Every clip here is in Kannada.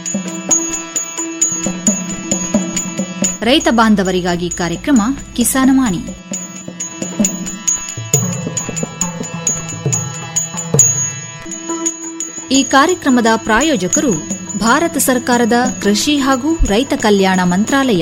ರೈತ ಬಾಂಧವರಿಗಾಗಿ ಕಾರ್ಯಕ್ರಮ ಕಿಸಾನವಾಣಿ ಈ ಕಾರ್ಯಕ್ರಮದ ಪ್ರಾಯೋಜಕರು ಭಾರತ ಸರ್ಕಾರದ ಕೃಷಿ ಹಾಗೂ ರೈತ ಕಲ್ಯಾಣ ಮಂತ್ರಾಲಯ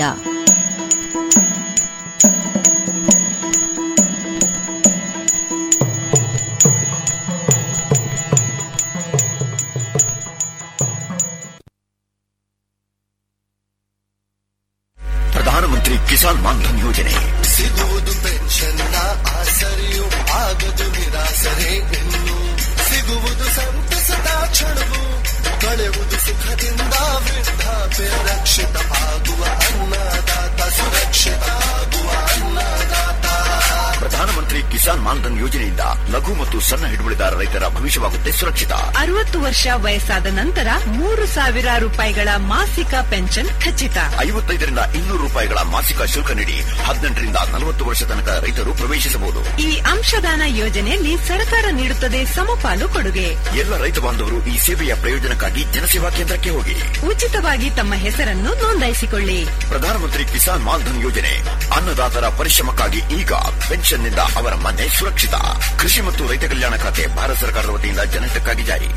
ಪ್ರಧಾನಮಂತ್ರಿ ಕಿಸಾನ್ ಮಾನ್ಧನ್ ಯೋಜನೆ ಸಿಗುವುದು ಪೆನ್ಷನ್ನ ಆಸರೆಯು ಆಗದು ನಿರಾಸರೆ ಇನ್ನು ಸಿಗುವುದು ಸಂತಸದ ಕ್ಷಣವು ಕಳೆಯುವುದು ಸುಖದಿಂದ ವೃದ್ಧಾಪ್ಯ ರಕ್ಷಿತ ಆಗುವ ಅನ್ನದಾತ ಸುರಕ್ಷಿತ ಆಗುವ ಅನ್ನದಾತ ಪ್ರಧಾನಮಂತ್ರಿ ಕಿಸಾನ್ ಮಾನ್ಧನ್ ಯೋಜನೆಯಿಂದ ಲಘು ಮತ್ತು ಸಣ್ಣ ಹಿಡುವಳಿದಾರ ರೈತರ ಭವಿಷ್ಯವಾಗುತ್ತೆ ಸುರಕ್ಷಿತ ಅರವತ್ತು ವರ್ಷ ವಯಸ್ಸಾದ ನಂತರ ಮೂರು ಸಾವಿರ ರೂಪಾಯಿಗಳ ಮಾಸಿಕ ಪೆನ್ಷನ್ ಖಚಿತ ಐವತ್ತೈದರಿಂದ ಇನ್ನೂರು ರೂಪಾಯಿಗಳ ಮಾಸಿಕ ಶುಲ್ಕ ನೀಡಿ ಹದಿನೆಂಟರಿಂದ ನಲವತ್ತು ವರ್ಷ ತನಕ ರೈತರು ಪ್ರವೇಶಿಸಬಹುದು ಈ ಅಂಶದಾನ ಯೋಜನೆಯಲ್ಲಿ ಸರ್ಕಾರ ನೀಡುತ್ತದೆ ಸಮಪಾಲು ಕೊಡುಗೆ ಎಲ್ಲ ರೈತ ಬಾಂಧವರು ಈ ಸೇವೆಯ ಪ್ರಯೋಜನಕ್ಕಾಗಿ ಜನಸೇವಾ ಕೇಂದ್ರಕ್ಕೆ ಹೋಗಿ ಉಚಿತವಾಗಿ ತಮ್ಮ ಹೆಸರನ್ನು ನೋಂದಾಯಿಸಿಕೊಳ್ಳಿ ಪ್ರಧಾನಮಂತ್ರಿ ಕಿಸಾನ್ ಮಾನ್ಧನ್ ಯೋಜನೆ ಅನ್ನದಾತರ ಪರಿಶ್ರಮಕ್ಕಾಗಿ ಈಗ ಪೆನ್ಷನ್ನಿಂದ ಅವರ ಮನೆ ಸುರಕ್ಷಿತ ಕೃಷಿ ಮತ್ತು ರೈತ ಕಲ್ಯಾಣ ಖಾತೆ ಭಾರತ ಸರ್ಕಾರದ ವತಿಯಿಂದ ಜನಹಿತಕ್ಕಾಗಿ ಜಾರಿ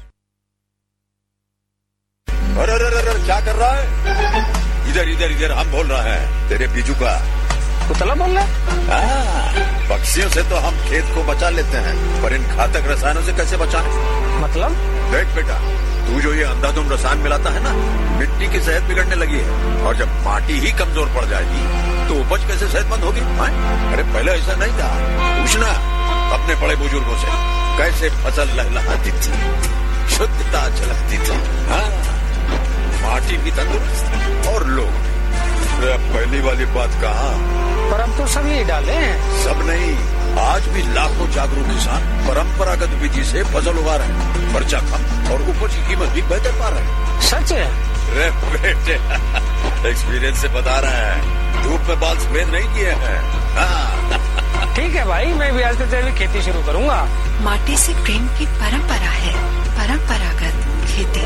अरे अरे अरे अरे, क्या कर रहा है इधर इधर इधर हम बोल रहे हैं तेरे बीजू का कुतला बोल रहा हाँ, पक्षियों से तो हम खेत को बचा लेते हैं पर इन घातक रसायनों से कैसे बचाएं मतलब देख बेटा तू जो ये अंधाधुंध रसायन मिलाता है ना मिट्टी की सेहत बिगड़ने लगी है और जब माटी ही कमजोर पड़ जाएगी तो उपज कैसे सेहतमंद होगी हाँ? अरे पहले ऐसा नहीं था पूछना अपने बड़े बुजुर्गों से कैसे फसल लहलहाती थी शुद्धता झलकती थी हाँ माटी भी तंदुरुस्त और लोग भी। अरे अब पहली वाली बात कहा पर हम तो सब यही डाले हैं सब नहीं आज भी लाखों जागरूक किसान परंपरागत विधि से फसल उगा रहे हैं खर्चा कम और उपज की कीमत भी बेहतर पा रहे हैं सच है रे बेटे एक्सपीरियंस से बता रहे हैं धूप में बाल सफेद नहीं किए हैं हाँ, ठीक है भाई मैं भी आज से जैविक खेती शुरू करूंगा माटी से प्रेम की परंपरा है परंपरागत खेती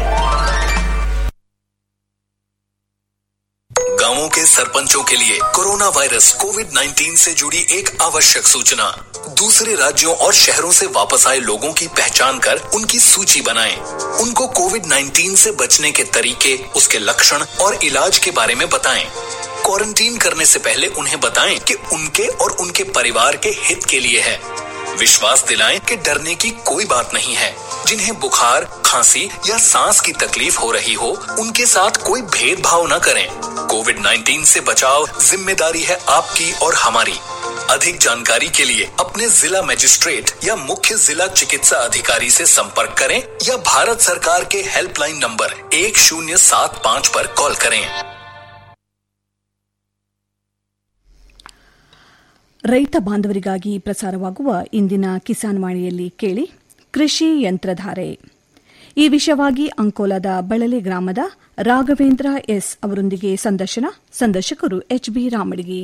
गांवों के सरपंचों के लिए कोरोना वायरस कोविड 19 से जुड़ी एक आवश्यक सूचना दूसरे राज्यों और शहरों से वापस आए लोगों की पहचान कर उनकी सूची बनाएं। उनको कोविड 19 से बचने के तरीके उसके लक्षण और इलाज के बारे में बताएं। क्वारंटीन करने से पहले उन्हें बताएं कि उनके और उनके परिवार के हित के लिए है विश्वास दिलाएं कि डरने की कोई बात नहीं है जिन्हें बुखार खांसी या सांस की तकलीफ हो रही हो उनके साथ कोई भेदभाव न करें कोविड 19 से बचाव जिम्मेदारी है आपकी और हमारी अधिक जानकारी के लिए अपने जिला मजिस्ट्रेट या मुख्य जिला चिकित्सा अधिकारी से संपर्क करें या भारत सरकार के हेल्पलाइन नंबर एक शून्य सात पाँच पर कॉल करें ರೈತ ಬಾಂಧವರಿಗಾಗಿ ಪ್ರಸಾರವಾಗುವ ಇಂದಿನ ಕಿಸಾನ್ ವಾಣಿಯಲ್ಲಿ ಕೇಳಿ ಕೃಷಿ ಯಂತ್ರಧಾರೆ ಈ ವಿಷಯವಾಗಿ ಅಂಕೋಲಾದ ಬಳಲೆ ಗ್ರಾಮದ ರಾಘವೇಂದ್ರ ಎಸ್ ಅವರೊಂದಿಗೆ ಸಂದರ್ಶನ ಸಂದರ್ಶಕರು ಎಚ್ಬಿ ರಾಮಡಿಗಿ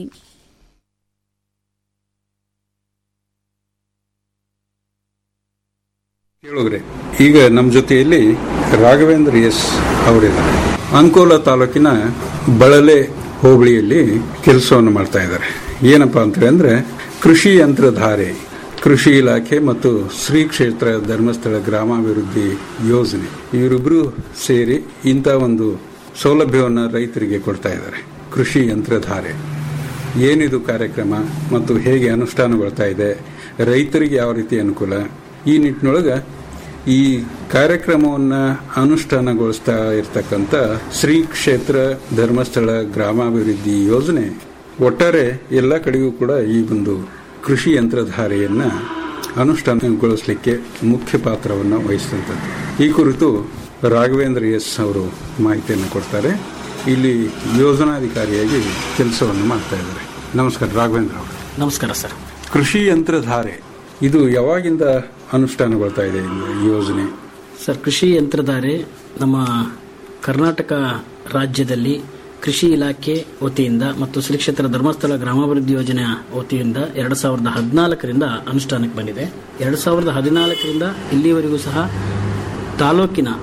ಕೇಳುಗ್ರೆ ಈಗ ನಮ್ಮ ಜೊತೆಯಲ್ಲಿ ರಾಘವೇಂದ್ರ ಎಸ್ ಅವರಿದ್ದಾರೆ ಅಂಕೋಲ ತಾಲೂಕಿನ ಬಳಲೆ ಹೋಬಳಿಯಲ್ಲಿ ಕೆಲಸವನ್ನು ಮಾಡ್ತಾ ಇದ್ದಾರೆ ಏನಪ್ಪಾ ಅಂತ ಅಂದ್ರೆ ಕೃಷಿ ಯಂತ್ರಧಾರೆ ಕೃಷಿ ಇಲಾಖೆ ಮತ್ತು ಶ್ರೀ ಕ್ಷೇತ್ರ ಧರ್ಮಸ್ಥಳ ಗ್ರಾಮಾಭಿವೃದ್ಧಿ ಯೋಜನೆ ಇವರಿಬ್ರು ಸೇರಿ ಇಂಥ ಒಂದು ಸೌಲಭ್ಯವನ್ನು ರೈತರಿಗೆ ಕೊಡ್ತಾ ಇದ್ದಾರೆ ಕೃಷಿ ಯಂತ್ರಧಾರೆ ಏನಿದು ಕಾರ್ಯಕ್ರಮ ಮತ್ತು ಹೇಗೆ ಅನುಷ್ಠಾನಗೊಳ್ತಾ ಇದೆ ರೈತರಿಗೆ ಯಾವ ರೀತಿ ಅನುಕೂಲ ಈ ನಿಟ್ಟಿನೊಳಗೆ ಈ ಕಾರ್ಯಕ್ರಮವನ್ನು ಅನುಷ್ಠಾನಗೊಳಿಸ್ತಾ ಇರತಕ್ಕಂಥ ಶ್ರೀ ಕ್ಷೇತ್ರ ಧರ್ಮಸ್ಥಳ ಗ್ರಾಮಾಭಿವೃದ್ಧಿ ಯೋಜನೆ ಒಟ್ಟಾರೆ ಎಲ್ಲ ಕಡೆಗೂ ಕೂಡ ಈ ಒಂದು ಕೃಷಿ ಯಂತ್ರಧಾರೆಯನ್ನ ಅನುಷ್ಠಾನಗೊಳಿಸಲಿಕ್ಕೆ ಮುಖ್ಯ ಪಾತ್ರವನ್ನು ವಹಿಸಿದಂಥದ್ದು ಈ ಕುರಿತು ರಾಘವೇಂದ್ರ ಎಸ್ ಅವರು ಮಾಹಿತಿಯನ್ನು ಕೊಡ್ತಾರೆ ಇಲ್ಲಿ ಯೋಜನಾಧಿಕಾರಿಯಾಗಿ ಕೆಲಸವನ್ನು ಮಾಡ್ತಾ ಇದ್ದಾರೆ ನಮಸ್ಕಾರ ರಾಘವೇಂದ್ರ ಅವರು ನಮಸ್ಕಾರ ಸರ್ ಕೃಷಿ ಯಂತ್ರಧಾರೆ ಇದು ಯಾವಾಗಿಂದ ಅನುಷ್ಠಾನಗೊಳ್ತಾ ಇದೆ ಈ ಯೋಜನೆ ಸರ್ ಕೃಷಿ ಯಂತ್ರಧಾರೆ ನಮ್ಮ ಕರ್ನಾಟಕ ರಾಜ್ಯದಲ್ಲಿ ಕೃಷಿ ಇಲಾಖೆ ವತಿಯಿಂದ ಮತ್ತು ಶ್ರೀ ಕ್ಷೇತ್ರ ಧರ್ಮಸ್ಥಳ ಗ್ರಾಮಾಭಿವೃದ್ಧಿ ಯೋಜನೆ ವತಿಯಿಂದ ಎರಡು ಸಾವಿರದ ಹದಿನಾಲ್ಕರಿಂದ ಅನುಷ್ಠಾನಕ್ಕೆ ಬಂದಿದೆ ಎರಡು ಸಾವಿರದ ಹದಿನಾಲ್ಕರಿಂದ ಇಲ್ಲಿವರೆಗೂ ಸಹ ತಾಲೂಕಿನ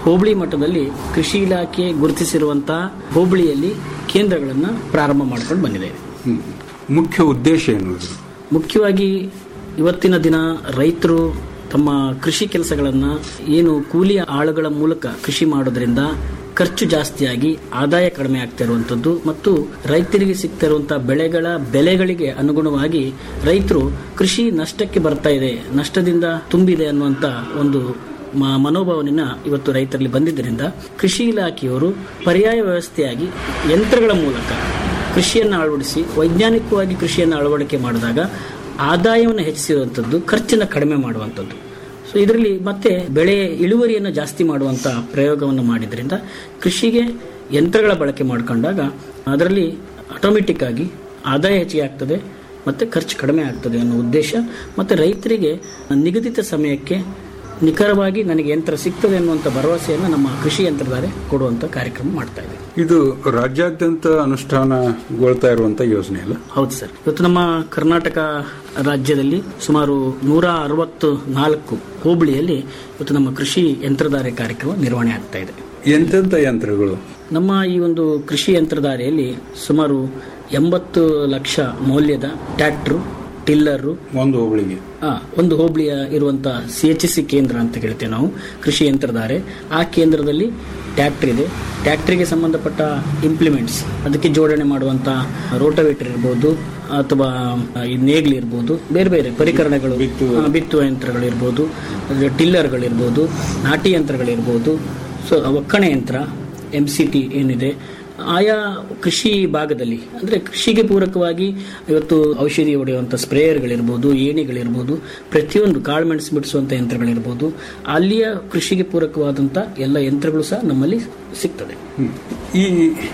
ಹೋಬಳಿ ಮಟ್ಟದಲ್ಲಿ ಕೃಷಿ ಇಲಾಖೆ ಗುರುತಿಸಿರುವಂತಹ ಹೋಬಳಿಯಲ್ಲಿ ಕೇಂದ್ರಗಳನ್ನು ಪ್ರಾರಂಭ ಮಾಡ್ಕೊಂಡು ಬಂದಿದ್ದೇವೆ ಹ್ಮ್. ಮುಖ್ಯ ಉದ್ದೇಶ ಏನು ಇದು? ಮುಖ್ಯವಾಗಿ ಇವತ್ತಿನ ದಿನ ರೈತರು ತಮ್ಮ ಕೃಷಿ ಕೆಲಸಗಳನ್ನು ಏನು ಕೂಲಿ ಆಳುಗಳ ಮೂಲಕ ಕೃಷಿ ಮಾಡೋದ್ರಿಂದ ಖರ್ಚು ಜಾಸ್ತಿಯಾಗಿ ಆದಾಯ ಕಡಿಮೆ ಆಗ್ತಾ ಇರುವಂಥದ್ದು ಮತ್ತು ರೈತರಿಗೆ ಸಿಗ್ತಾ ಇರುವಂತಹ ಬೆಳೆಗಳ ಬೆಲೆಗಳಿಗೆ ಅನುಗುಣವಾಗಿ ರೈತರು ಕೃಷಿ ನಷ್ಟಕ್ಕೆ ಬರ್ತಾ ಇದೆ ನಷ್ಟದಿಂದ ತುಂಬಿದೆ ಅನ್ನುವಂಥ ಒಂದು ಮ- ಮನೋಭಾವನೆನ ಇವತ್ತು ರೈತರಲ್ಲಿ ಬಂದಿದ್ದರಿಂದ ಕೃಷಿ ಇಲಾಖೆಯವರು ಪರ್ಯಾಯ ವ್ಯವಸ್ಥೆಯಾಗಿ ಯಂತ್ರಗಳ ಮೂಲಕ ಕೃಷಿಯನ್ನು ಅಳವಡಿಸಿ ವೈಜ್ಞಾನಿಕವಾಗಿ ಕೃಷಿಯನ್ನು ಅಳವಡಿಕೆ ಮಾಡಿದಾಗ ಆದಾಯವನ್ನು ಹೆಚ್ಚಿಸುವಂಥದ್ದು ಖರ್ಚನ್ನು ಕಡಿಮೆ ಮಾಡುವಂಥದ್ದು ಸೊ ಇದರಲ್ಲಿ ಮತ್ತೆ ಬೆಳೆ ಇಳುವರಿಯನ್ನು ಜಾಸ್ತಿ ಮಾಡುವಂಥ ಪ್ರಯೋಗವನ್ನು ಮಾಡಿದ್ರಿಂದ ಕೃಷಿಗೆ ಯಂತ್ರಗಳ ಬಳಕೆ ಮಾಡಿಕೊಂಡಾಗ ಅದರಲ್ಲಿ ಆಟೋಮೆಟಿಕ್ ಆಗಿ ಆದಾಯ ಹೆಚ್ಚಿಗೆ ಆಗ್ತದೆ ಮತ್ತು ಖರ್ಚು ಕಡಿಮೆ ಆಗ್ತದೆ ಅನ್ನೋ ಉದ್ದೇಶ ಮತ್ತು ರೈತರಿಗೆ ನಿಗದಿತ ಸಮಯಕ್ಕೆ ನಿಖರವಾಗಿ ನನಗೆ ಯಂತ್ರ ಸಿಗ್ತದೆ ಅನ್ನುವಂಥ ಭರವಸೆಯನ್ನು ನಮ್ಮ ಕೃಷಿ ಯಂತ್ರಧಾರೆ ಕೊಡುವಂಥ ಕಾರ್ಯಕ್ರಮ ಮಾಡ್ತಾ ಇದೆ ಇದು ರಾಜ್ಯಾದ್ಯಂತ ಅನುಷ್ಠಾನಗೊಳ್ತಾ ಇರುವಂತ ಯೋಜನೆ ಅಲ್ಲ ಹೌದು ಸರ್ ಇವತ್ತು ನಮ್ಮ ಕರ್ನಾಟಕ ರಾಜ್ಯದಲ್ಲಿ ಸುಮಾರು ನೂರ ಅರವತ್ತು ನಾಲ್ಕು ಹೋಬಳಿಯಲ್ಲಿ ಇವತ್ತು ನಮ್ಮ ಕೃಷಿ ಯಂತ್ರಧಾರೆ ಕಾರ್ಯಕ್ರಮ ನಿರ್ವಹಣೆ ಆಗ್ತಾ ಇದೆ ಎಂತೆಂತ ಯಂತ್ರಗಳು ನಮ್ಮ ಈ ಒಂದು ಕೃಷಿ ಯಂತ್ರಧಾರೆಯಲ್ಲಿ ಸುಮಾರು ಎಂಬತ್ತು ಲಕ್ಷ ಮೌಲ್ಯದ ಟ್ರ್ಯಾಕ್ಟರ್ ಟಿಲ್ಲರು ಒಂದು ಹೋಬಳಿಗೆ ಆ, ಒಂದು ಹೋಬಳಿಯ ಇರುವಂತಹ ಸಿ ಎಚ್ ಸಿ ಕೇಂದ್ರ ಅಂತ ಹೇಳ್ತೇವೆ ನಾವು ಕೃಷಿ ಯಂತ್ರಧಾರೆ ಆ ಕೇಂದ್ರದಲ್ಲಿ ಟ್ರ್ಯಾಕ್ಟರ್ ಇದೆ ಟ್ರ್ಯಾಕ್ಟರ್ಗೆ ಸಂಬಂಧಪಟ್ಟ ಇಂಪ್ಲಿಮೆಂಟ್ಸ್ ಅದಕ್ಕೆ ಜೋಡಣೆ ಮಾಡುವಂತ ರೋಟವೇಟರ್ ಇರ್ಬೋದು ಅಥವಾ ಈ ನೇಗ್ಲು ಇರ್ಬೋದು ಬೇರೆ ಬೇರೆ ಪರಿಕರಣಗಳು ಆ, ಬಿತ್ತುವ ಯಂತ್ರಗಳಿರ್ಬೋದು ಅಂದ್ರೆ ಟಿಲ್ಲರ್ಗಳಿರ್ಬೋದು ನಾಟಿ ಯಂತ್ರಗಳಿರ್ಬೋದು ಸೊ ಒಕ್ಕಣೆ ಯಂತ್ರ ಎಂ ಸಿ ಟಿ ಏನಿದೆ ಆಯಾ ಕೃಷಿ ಭಾಗದಲ್ಲಿ ಅಂದ್ರೆ ಕೃಷಿಗೆ ಪೂರಕವಾಗಿ ಇವತ್ತು ಔಷಧಿ ಹೊಡೆಯುವಂಥ ಸ್ಪ್ರೇಯರ್ಗಳಿರ್ಬೋದು ಏಣಿಗಳಿರ್ಬೋದು ಪ್ರತಿಯೊಂದು ಕಾಳುಮೆಣಸು ಬಿಡಿಸುವಂಥ ಯಂತ್ರಗಳಿರ್ಬೋದು ಅಲ್ಲಿಯ ಕೃಷಿಗೆ ಪೂರಕವಾದಂಥ ಎಲ್ಲ ಯಂತ್ರಗಳು ಸಹ ನಮ್ಮಲ್ಲಿ ಸಿಗ್ತದೆ ಹ್ಮ್. ಈ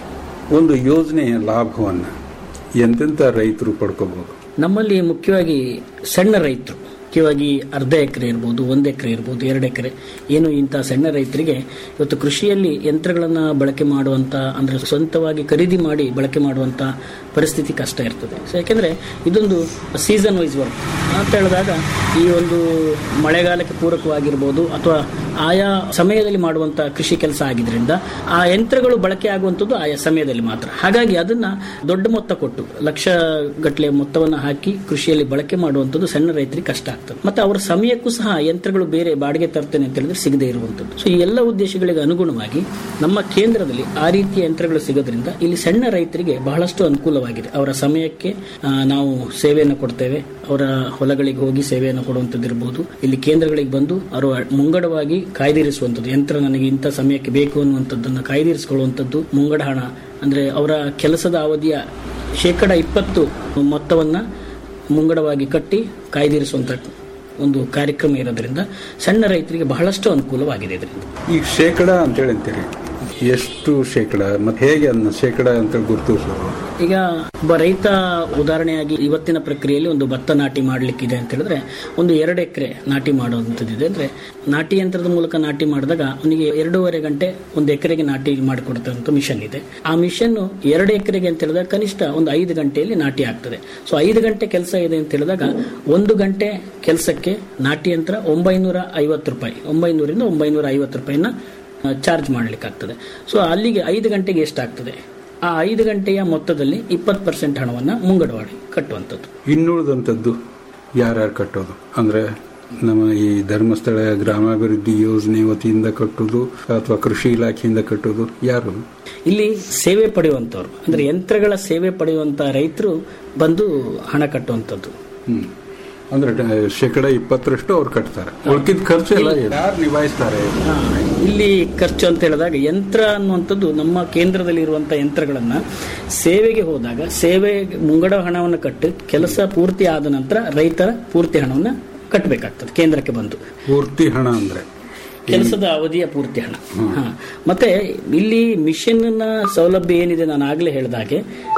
ಒಂದು ಯೋಜನೆಯ ಲಾಭವನ್ನ ಎಂತೆಂತ ರೈತರು ಪಡ್ಕೋಬಹುದು ನಮ್ಮಲ್ಲಿ ಮುಖ್ಯವಾಗಿ ಸಣ್ಣ ರೈತರು ಮುಖ್ಯವಾಗಿ ಅರ್ಧ ಎಕರೆ ಇರ್ಬೋದು ಒಂದು ಎಕರೆ ಇರ್ಬೋದು ಎರಡು ಎಕರೆ ಏನು ಇಂಥ ಸಣ್ಣ ರೈತರಿಗೆ ಇವತ್ತು ಕೃಷಿಯಲ್ಲಿ ಯಂತ್ರಗಳನ್ನು ಬಳಕೆ ಮಾಡುವಂತ ಅಂದ್ರೆ ಸ್ವಂತವಾಗಿ ಖರೀದಿ ಮಾಡಿ ಬಳಕೆ ಮಾಡುವಂತ ಪರಿಸ್ಥಿತಿ ಕಷ್ಟ ಇರ್ತದೆ ಸೊ ಯಾಕೆಂದ್ರೆ ಇದೊಂದು ಸೀಸನ್ ವೈಸ್ ವರ್ಕ್ ಅಂತ ಹೇಳಿದಾಗ ಈ ಒಂದು ಮಳೆಗಾಲಕ್ಕೆ ಪೂರಕವಾಗಿರ್ಬೋದು ಅಥವಾ ಆಯಾ ಸಮಯದಲ್ಲಿ ಮಾಡುವಂತ ಕೃಷಿ ಕೆಲಸ ಆಗಿದ್ರಿಂದ ಆ ಯಂತ್ರಗಳು ಬಳಕೆ ಆಗುವಂಥದ್ದು ಆಯಾ ಸಮಯದಲ್ಲಿ ಮಾತ್ರ ಹಾಗಾಗಿ ಅದನ್ನ ದೊಡ್ಡ ಮೊತ್ತ ಕೊಟ್ಟು ಲಕ್ಷ ಗಟ್ಟಲೆ ಮೊತ್ತವನ್ನು ಹಾಕಿ ಕೃಷಿಯಲ್ಲಿ ಬಳಕೆ ಮಾಡುವಂಥದ್ದು ಸಣ್ಣ ರೈತರಿಗೆ ಕಷ್ಟ ಆಗ್ತದೆ ಮತ್ತೆ ಅವರ ಸಮಯಕ್ಕೂ ಸಹ ಯಂತ್ರಗಳು ಬೇರೆ ಬಾಡಿಗೆ ತರ್ತೇನೆ ಅಂತ ಹೇಳಿದ್ರೆ ಸಿಗದೇ ಇರುವಂಥದ್ದು ಸೊ ಈ ಎಲ್ಲ ಉದ್ದೇಶಗಳಿಗೆ ಅನುಗುಣವಾಗಿ ನಮ್ಮ ಕೇಂದ್ರದಲ್ಲಿ ಆ ರೀತಿಯ ಯಂತ್ರಗಳು ಸಿಗೋದ್ರಿಂದ ಇಲ್ಲಿ ಸಣ್ಣ ರೈತರಿಗೆ ಬಹಳಷ್ಟು ಅನುಕೂಲವಾಗಿದೆ ಅವರ ಸಮಯಕ್ಕೆ ಆ, ನಾವು ಸೇವೆಯನ್ನು ಕೊಡ್ತೇವೆ ಅವರ ಹೊಲಗಳಿಗೆ ಹೋಗಿ ಸೇವೆಯನ್ನು ಕೊಡುವಂಥದ್ದು ಇರಬಹುದು ಇಲ್ಲಿ ಕೇಂದ್ರಗಳಿಗೆ ಬಂದು ಅವರು ಮುಂಗಡವಾಗಿ ಕಾಯ್ದಿರಿಸುವಂಥದ್ದು ಯಂತ್ರ ನನಗೆ ಇಂಥ ಸಮಯಕ್ಕೆ ಬೇಕು ಅನ್ನುವಂಥದ್ದನ್ನು ಕಾಯ್ದಿರಿಸಿಕೊಳ್ಳುವಂಥದ್ದು ಮುಂಗಡ ಹಣ ಅಂದ್ರೆ ಅವರ ಕೆಲಸದ ಅವಧಿಯ ಶೇಕಡ ಇಪ್ಪತ್ತು ಮೊತ್ತವನ್ನ ಮುಂಗಡವಾಗಿ ಕಟ್ಟಿ ಕಾಯ್ದಿರಿಸುವಂತ ಒಂದು ಕಾರ್ಯಕ್ರಮ ಇರೋದ್ರಿಂದ ಸಣ್ಣ ರೈತರಿಗೆ ಬಹಳಷ್ಟು ಅನುಕೂಲವಾಗಿದೆ ಇದರಿಂದ ಈಗ ಶೇಕಡ ಅಂತ ಹೇಳ್ತೀರಿ ಎಷ್ಟು ಶೇಕಡ ಮತ್ತೆ ಹೇಗೆ ಅದನ್ನ ಶೇಕಡ ಅಂತ ಗುರುತಿಸೋದು ಈಗ ಒಬ್ಬ ರೈತ ಉದಾಹರಣೆಯಾಗಿ ಇವತ್ತಿನ ಪ್ರಕ್ರಿಯೆಯಲ್ಲಿ ಒಂದು ಭತ್ತ ನಾಟಿ ಮಾಡ್ಲಿಕ್ಕಿದೆ ಅಂತ ಹೇಳಿದ್ರೆ ಒಂದು ಎರಡು ಎಕರೆ ನಾಟಿ ಮಾಡುವಂಥದ್ದಿದೆ ಅಂದ್ರೆ ನಾಟಿ ಯಂತ್ರದ ಮೂಲಕ ನಾಟಿ ಮಾಡಿದಾಗ ಅವನಿಗೆ ಎರಡೂವರೆ ಗಂಟೆ ಒಂದು ಎಕರೆಗೆ ನಾಟಿ ಮಾಡಿಕೊಡ್ತಕ್ಕಂಥ ಮಿಷನ್ ಇದೆ ಆ ಮಿಷನ್ ಎರಡು ಎಕರೆಗೆ ಅಂತ ಹೇಳಿದಾಗ ಕನಿಷ್ಠ ಒಂದು ಐದು ಗಂಟೆಯಲ್ಲಿ ನಾಟಿ ಆಗ್ತದೆ ಸೊ ಐದು ಗಂಟೆ ಕೆಲಸ ಇದೆ ಅಂತ ಹೇಳಿದಾಗ ಒಂದು ಗಂಟೆ ಕೆಲಸಕ್ಕೆ ನಾಟಿ ಯಂತ್ರ ಒಂಬೈನೂರ ಐವತ್ತು ರೂಪಾಯಿ ಒಂಬೈನೂರಿಂದ ಒಂಬೈನೂರ ಐವತ್ತು ರೂಪಾಯಿನ ಚಾರ್ಜ್ ಮಾಡ್ಲಿಕ್ಕಾಗ್ತದೆ ಸೊ ಅಲ್ಲಿಗೆ ಐದು ಗಂಟೆಗೆ ಎಷ್ಟಾಗ್ತದೆ ಆ ಐದು ಗಂಟೆಯ ಮೊತ್ತದಲ್ಲಿ ಇಪ್ಪತ್ತು ಪರ್ಸೆಂಟ್ ಹಣವನ್ನು ಮುಂಗಡವಾಗಿ ಕಟ್ಟುವಂಥದ್ದು ಇನ್ನುಳಿದಂಥದ್ದು ಯಾರ್ಯಾರು ಕಟ್ಟೋದು ಅಂದ್ರೆ ನಮ್ಮ ಈ ಧರ್ಮಸ್ಥಳ ಗ್ರಾಮಾಭಿವೃದ್ಧಿ ಯೋಜನೆ ವತಿಯಿಂದ ಕಟ್ಟೋದು ಅಥವಾ ಕೃಷಿ ಇಲಾಖೆಯಿಂದ ಕಟ್ಟೋದು ಯಾರು ಇಲ್ಲಿ ಸೇವೆ ಪಡೆಯುವಂಥವ್ರು ಅಂದ್ರೆ ಯಂತ್ರಗಳ ಸೇವೆ ಪಡೆಯುವಂತ ರೈತರು ಬಂದು ಹಣ ಕಟ್ಟುವಂಥದ್ದು ಹ್ಮ್ ಅಂದ್ರೆ ಡ- ಶೇಕಡ ಇಪ್ಪತ್ತರಷ್ಟು ಅವ್ರು ಕಟ್ತಾರೆ ಉಳ್ಕಿದ ಖರ್ಚು ಎಲ್ಲ ಯಾರು ನಿಭಾಯಿಸ್ತಾರೆ ಹಾ, ಇಲ್ಲಿ ಖರ್ಚು ಅಂತ ಹೇಳಿದಾಗ ಯಂತ್ರ ಅನ್ನುವಂಥದ್ದು ನಮ್ಮ ಕೇಂದ್ರದಲ್ಲಿ ಇರುವಂತಹ ಯಂತ್ರಗಳನ್ನ ಸೇವೆಗೆ ಹೋದಾಗ ಸೇವೆ ಮುಂಗಡ ಹಣವನ್ನು ಕಟ್ಟು ಕೆಲಸ ಪೂರ್ತಿ ಆದ ನಂತರ ರೈತರ ಪೂರ್ತಿ ಹಣವನ್ನು ಕಟ್ಟಬೇಕಾಗ್ತದೆ ಕೇಂದ್ರಕ್ಕೆ ಬಂದು ಪೂರ್ತಿ ಹಣ ಅಂದ್ರೆ ಕೆಲಸದ ಅವಧಿಯ ಪೂರ್ತಿ ಹಣ ಹಾ. ಮತ್ತೆ ಇಲ್ಲಿ ಮಿಷನ್ ಸೌಲಭ್ಯ ಏನಿದೆ ನಾನು ಆಗ್ಲೇ ಹೇಳಿದಾಗೆ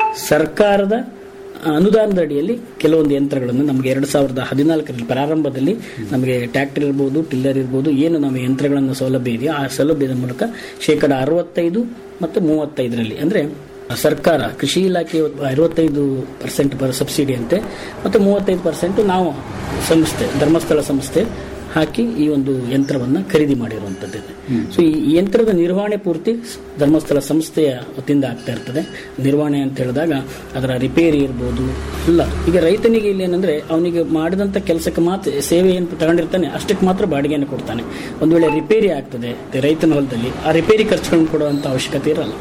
ಸರ್ಕಾರದ ಅನುದಾನದ ಅಡಿಯಲ್ಲಿ ಕೆಲವೊಂದು ಯಂತ್ರಗಳನ್ನು ನಮಗೆ ಎರಡ್ ಸಾವಿರದ ಹದಿನಾಲ್ಕರಲ್ಲಿ ಪ್ರಾರಂಭದಲ್ಲಿ ನಮಗೆ ಟ್ರ್ಯಾಕ್ಟರ್ ಇರ್ಬೋದು ಟಿಲ್ಲರ್ ಇರ್ಬೋದು ಏನು ನಮ್ಮ ಯಂತ್ರಗಳನ್ನು ಸೌಲಭ್ಯ ಇದೆಯೋ ಆ ಸೌಲಭ್ಯದ ಮೂಲಕ ಶೇಕಡ ಅರವತ್ತೈದು ಮತ್ತು ಮೂವತ್ತೈದರಲ್ಲಿ ಅಂದ್ರೆ ಸರ್ಕಾರ ಕೃಷಿ ಇಲಾಖೆ ಅರವತ್ತೈದು ಪರ್ಸೆಂಟ್ ಸಬ್ಸಿಡಿ ಅಂತೆ ಮತ್ತು ಮೂವತ್ತೈದು ಪರ್ಸೆಂಟ್ ನಾವು ಸಂಸ್ಥೆ ಧರ್ಮಸ್ಥಳ ಸಂಸ್ಥೆ ಹಾಕಿ ಈ ಒಂದು ಯಂತ್ರವನ್ನ ಖರೀದಿ ಮಾಡಿರುವಂತದ್ದು ಸೊ ಈ ಯಂತ್ರದ ನಿರ್ವಹಣೆ ಪೂರ್ತಿ ಧರ್ಮಸ್ಥಳ ಸಂಸ್ಥೆಯ ವತಿಯಿಂದ ಆಗ್ತಾ ಇರ್ತದೆ ನಿರ್ವಹಣೆ ಅಂತ ಹೇಳಿದಾಗ ಅದರ ರಿಪೇರಿ ಇರ್ಬೋದು ಇಲ್ಲ ಈಗ ರೈತನಿಗೆ ಇಲ್ಲಿ ಏನಂದ್ರೆ ಅವನಿಗೆ ಮಾಡಿದಂತ ಕೆಲಸಕ್ಕೆ ಮಾತ್ರ ಸೇವೆ ಏನು ತಗೊಂಡಿರ್ತಾನೆ ಅಷ್ಟಕ್ಕೆ ಮಾತ್ರ ಬಾಡಿಗೆಯನ್ನು ಕೊಡ್ತಾನೆ ಒಂದು ವೇಳೆ ರಿಪೇರಿ ಆಗ್ತದೆ ರೈತನ ಹೊಲದಲ್ಲಿ ಆ ರಿಪೇರಿ ಖರ್ಚುಗಳನ್ನು ಕೊಡುವಂತ ಅವಶ್ಯಕತೆ ಇರಲ್ಲ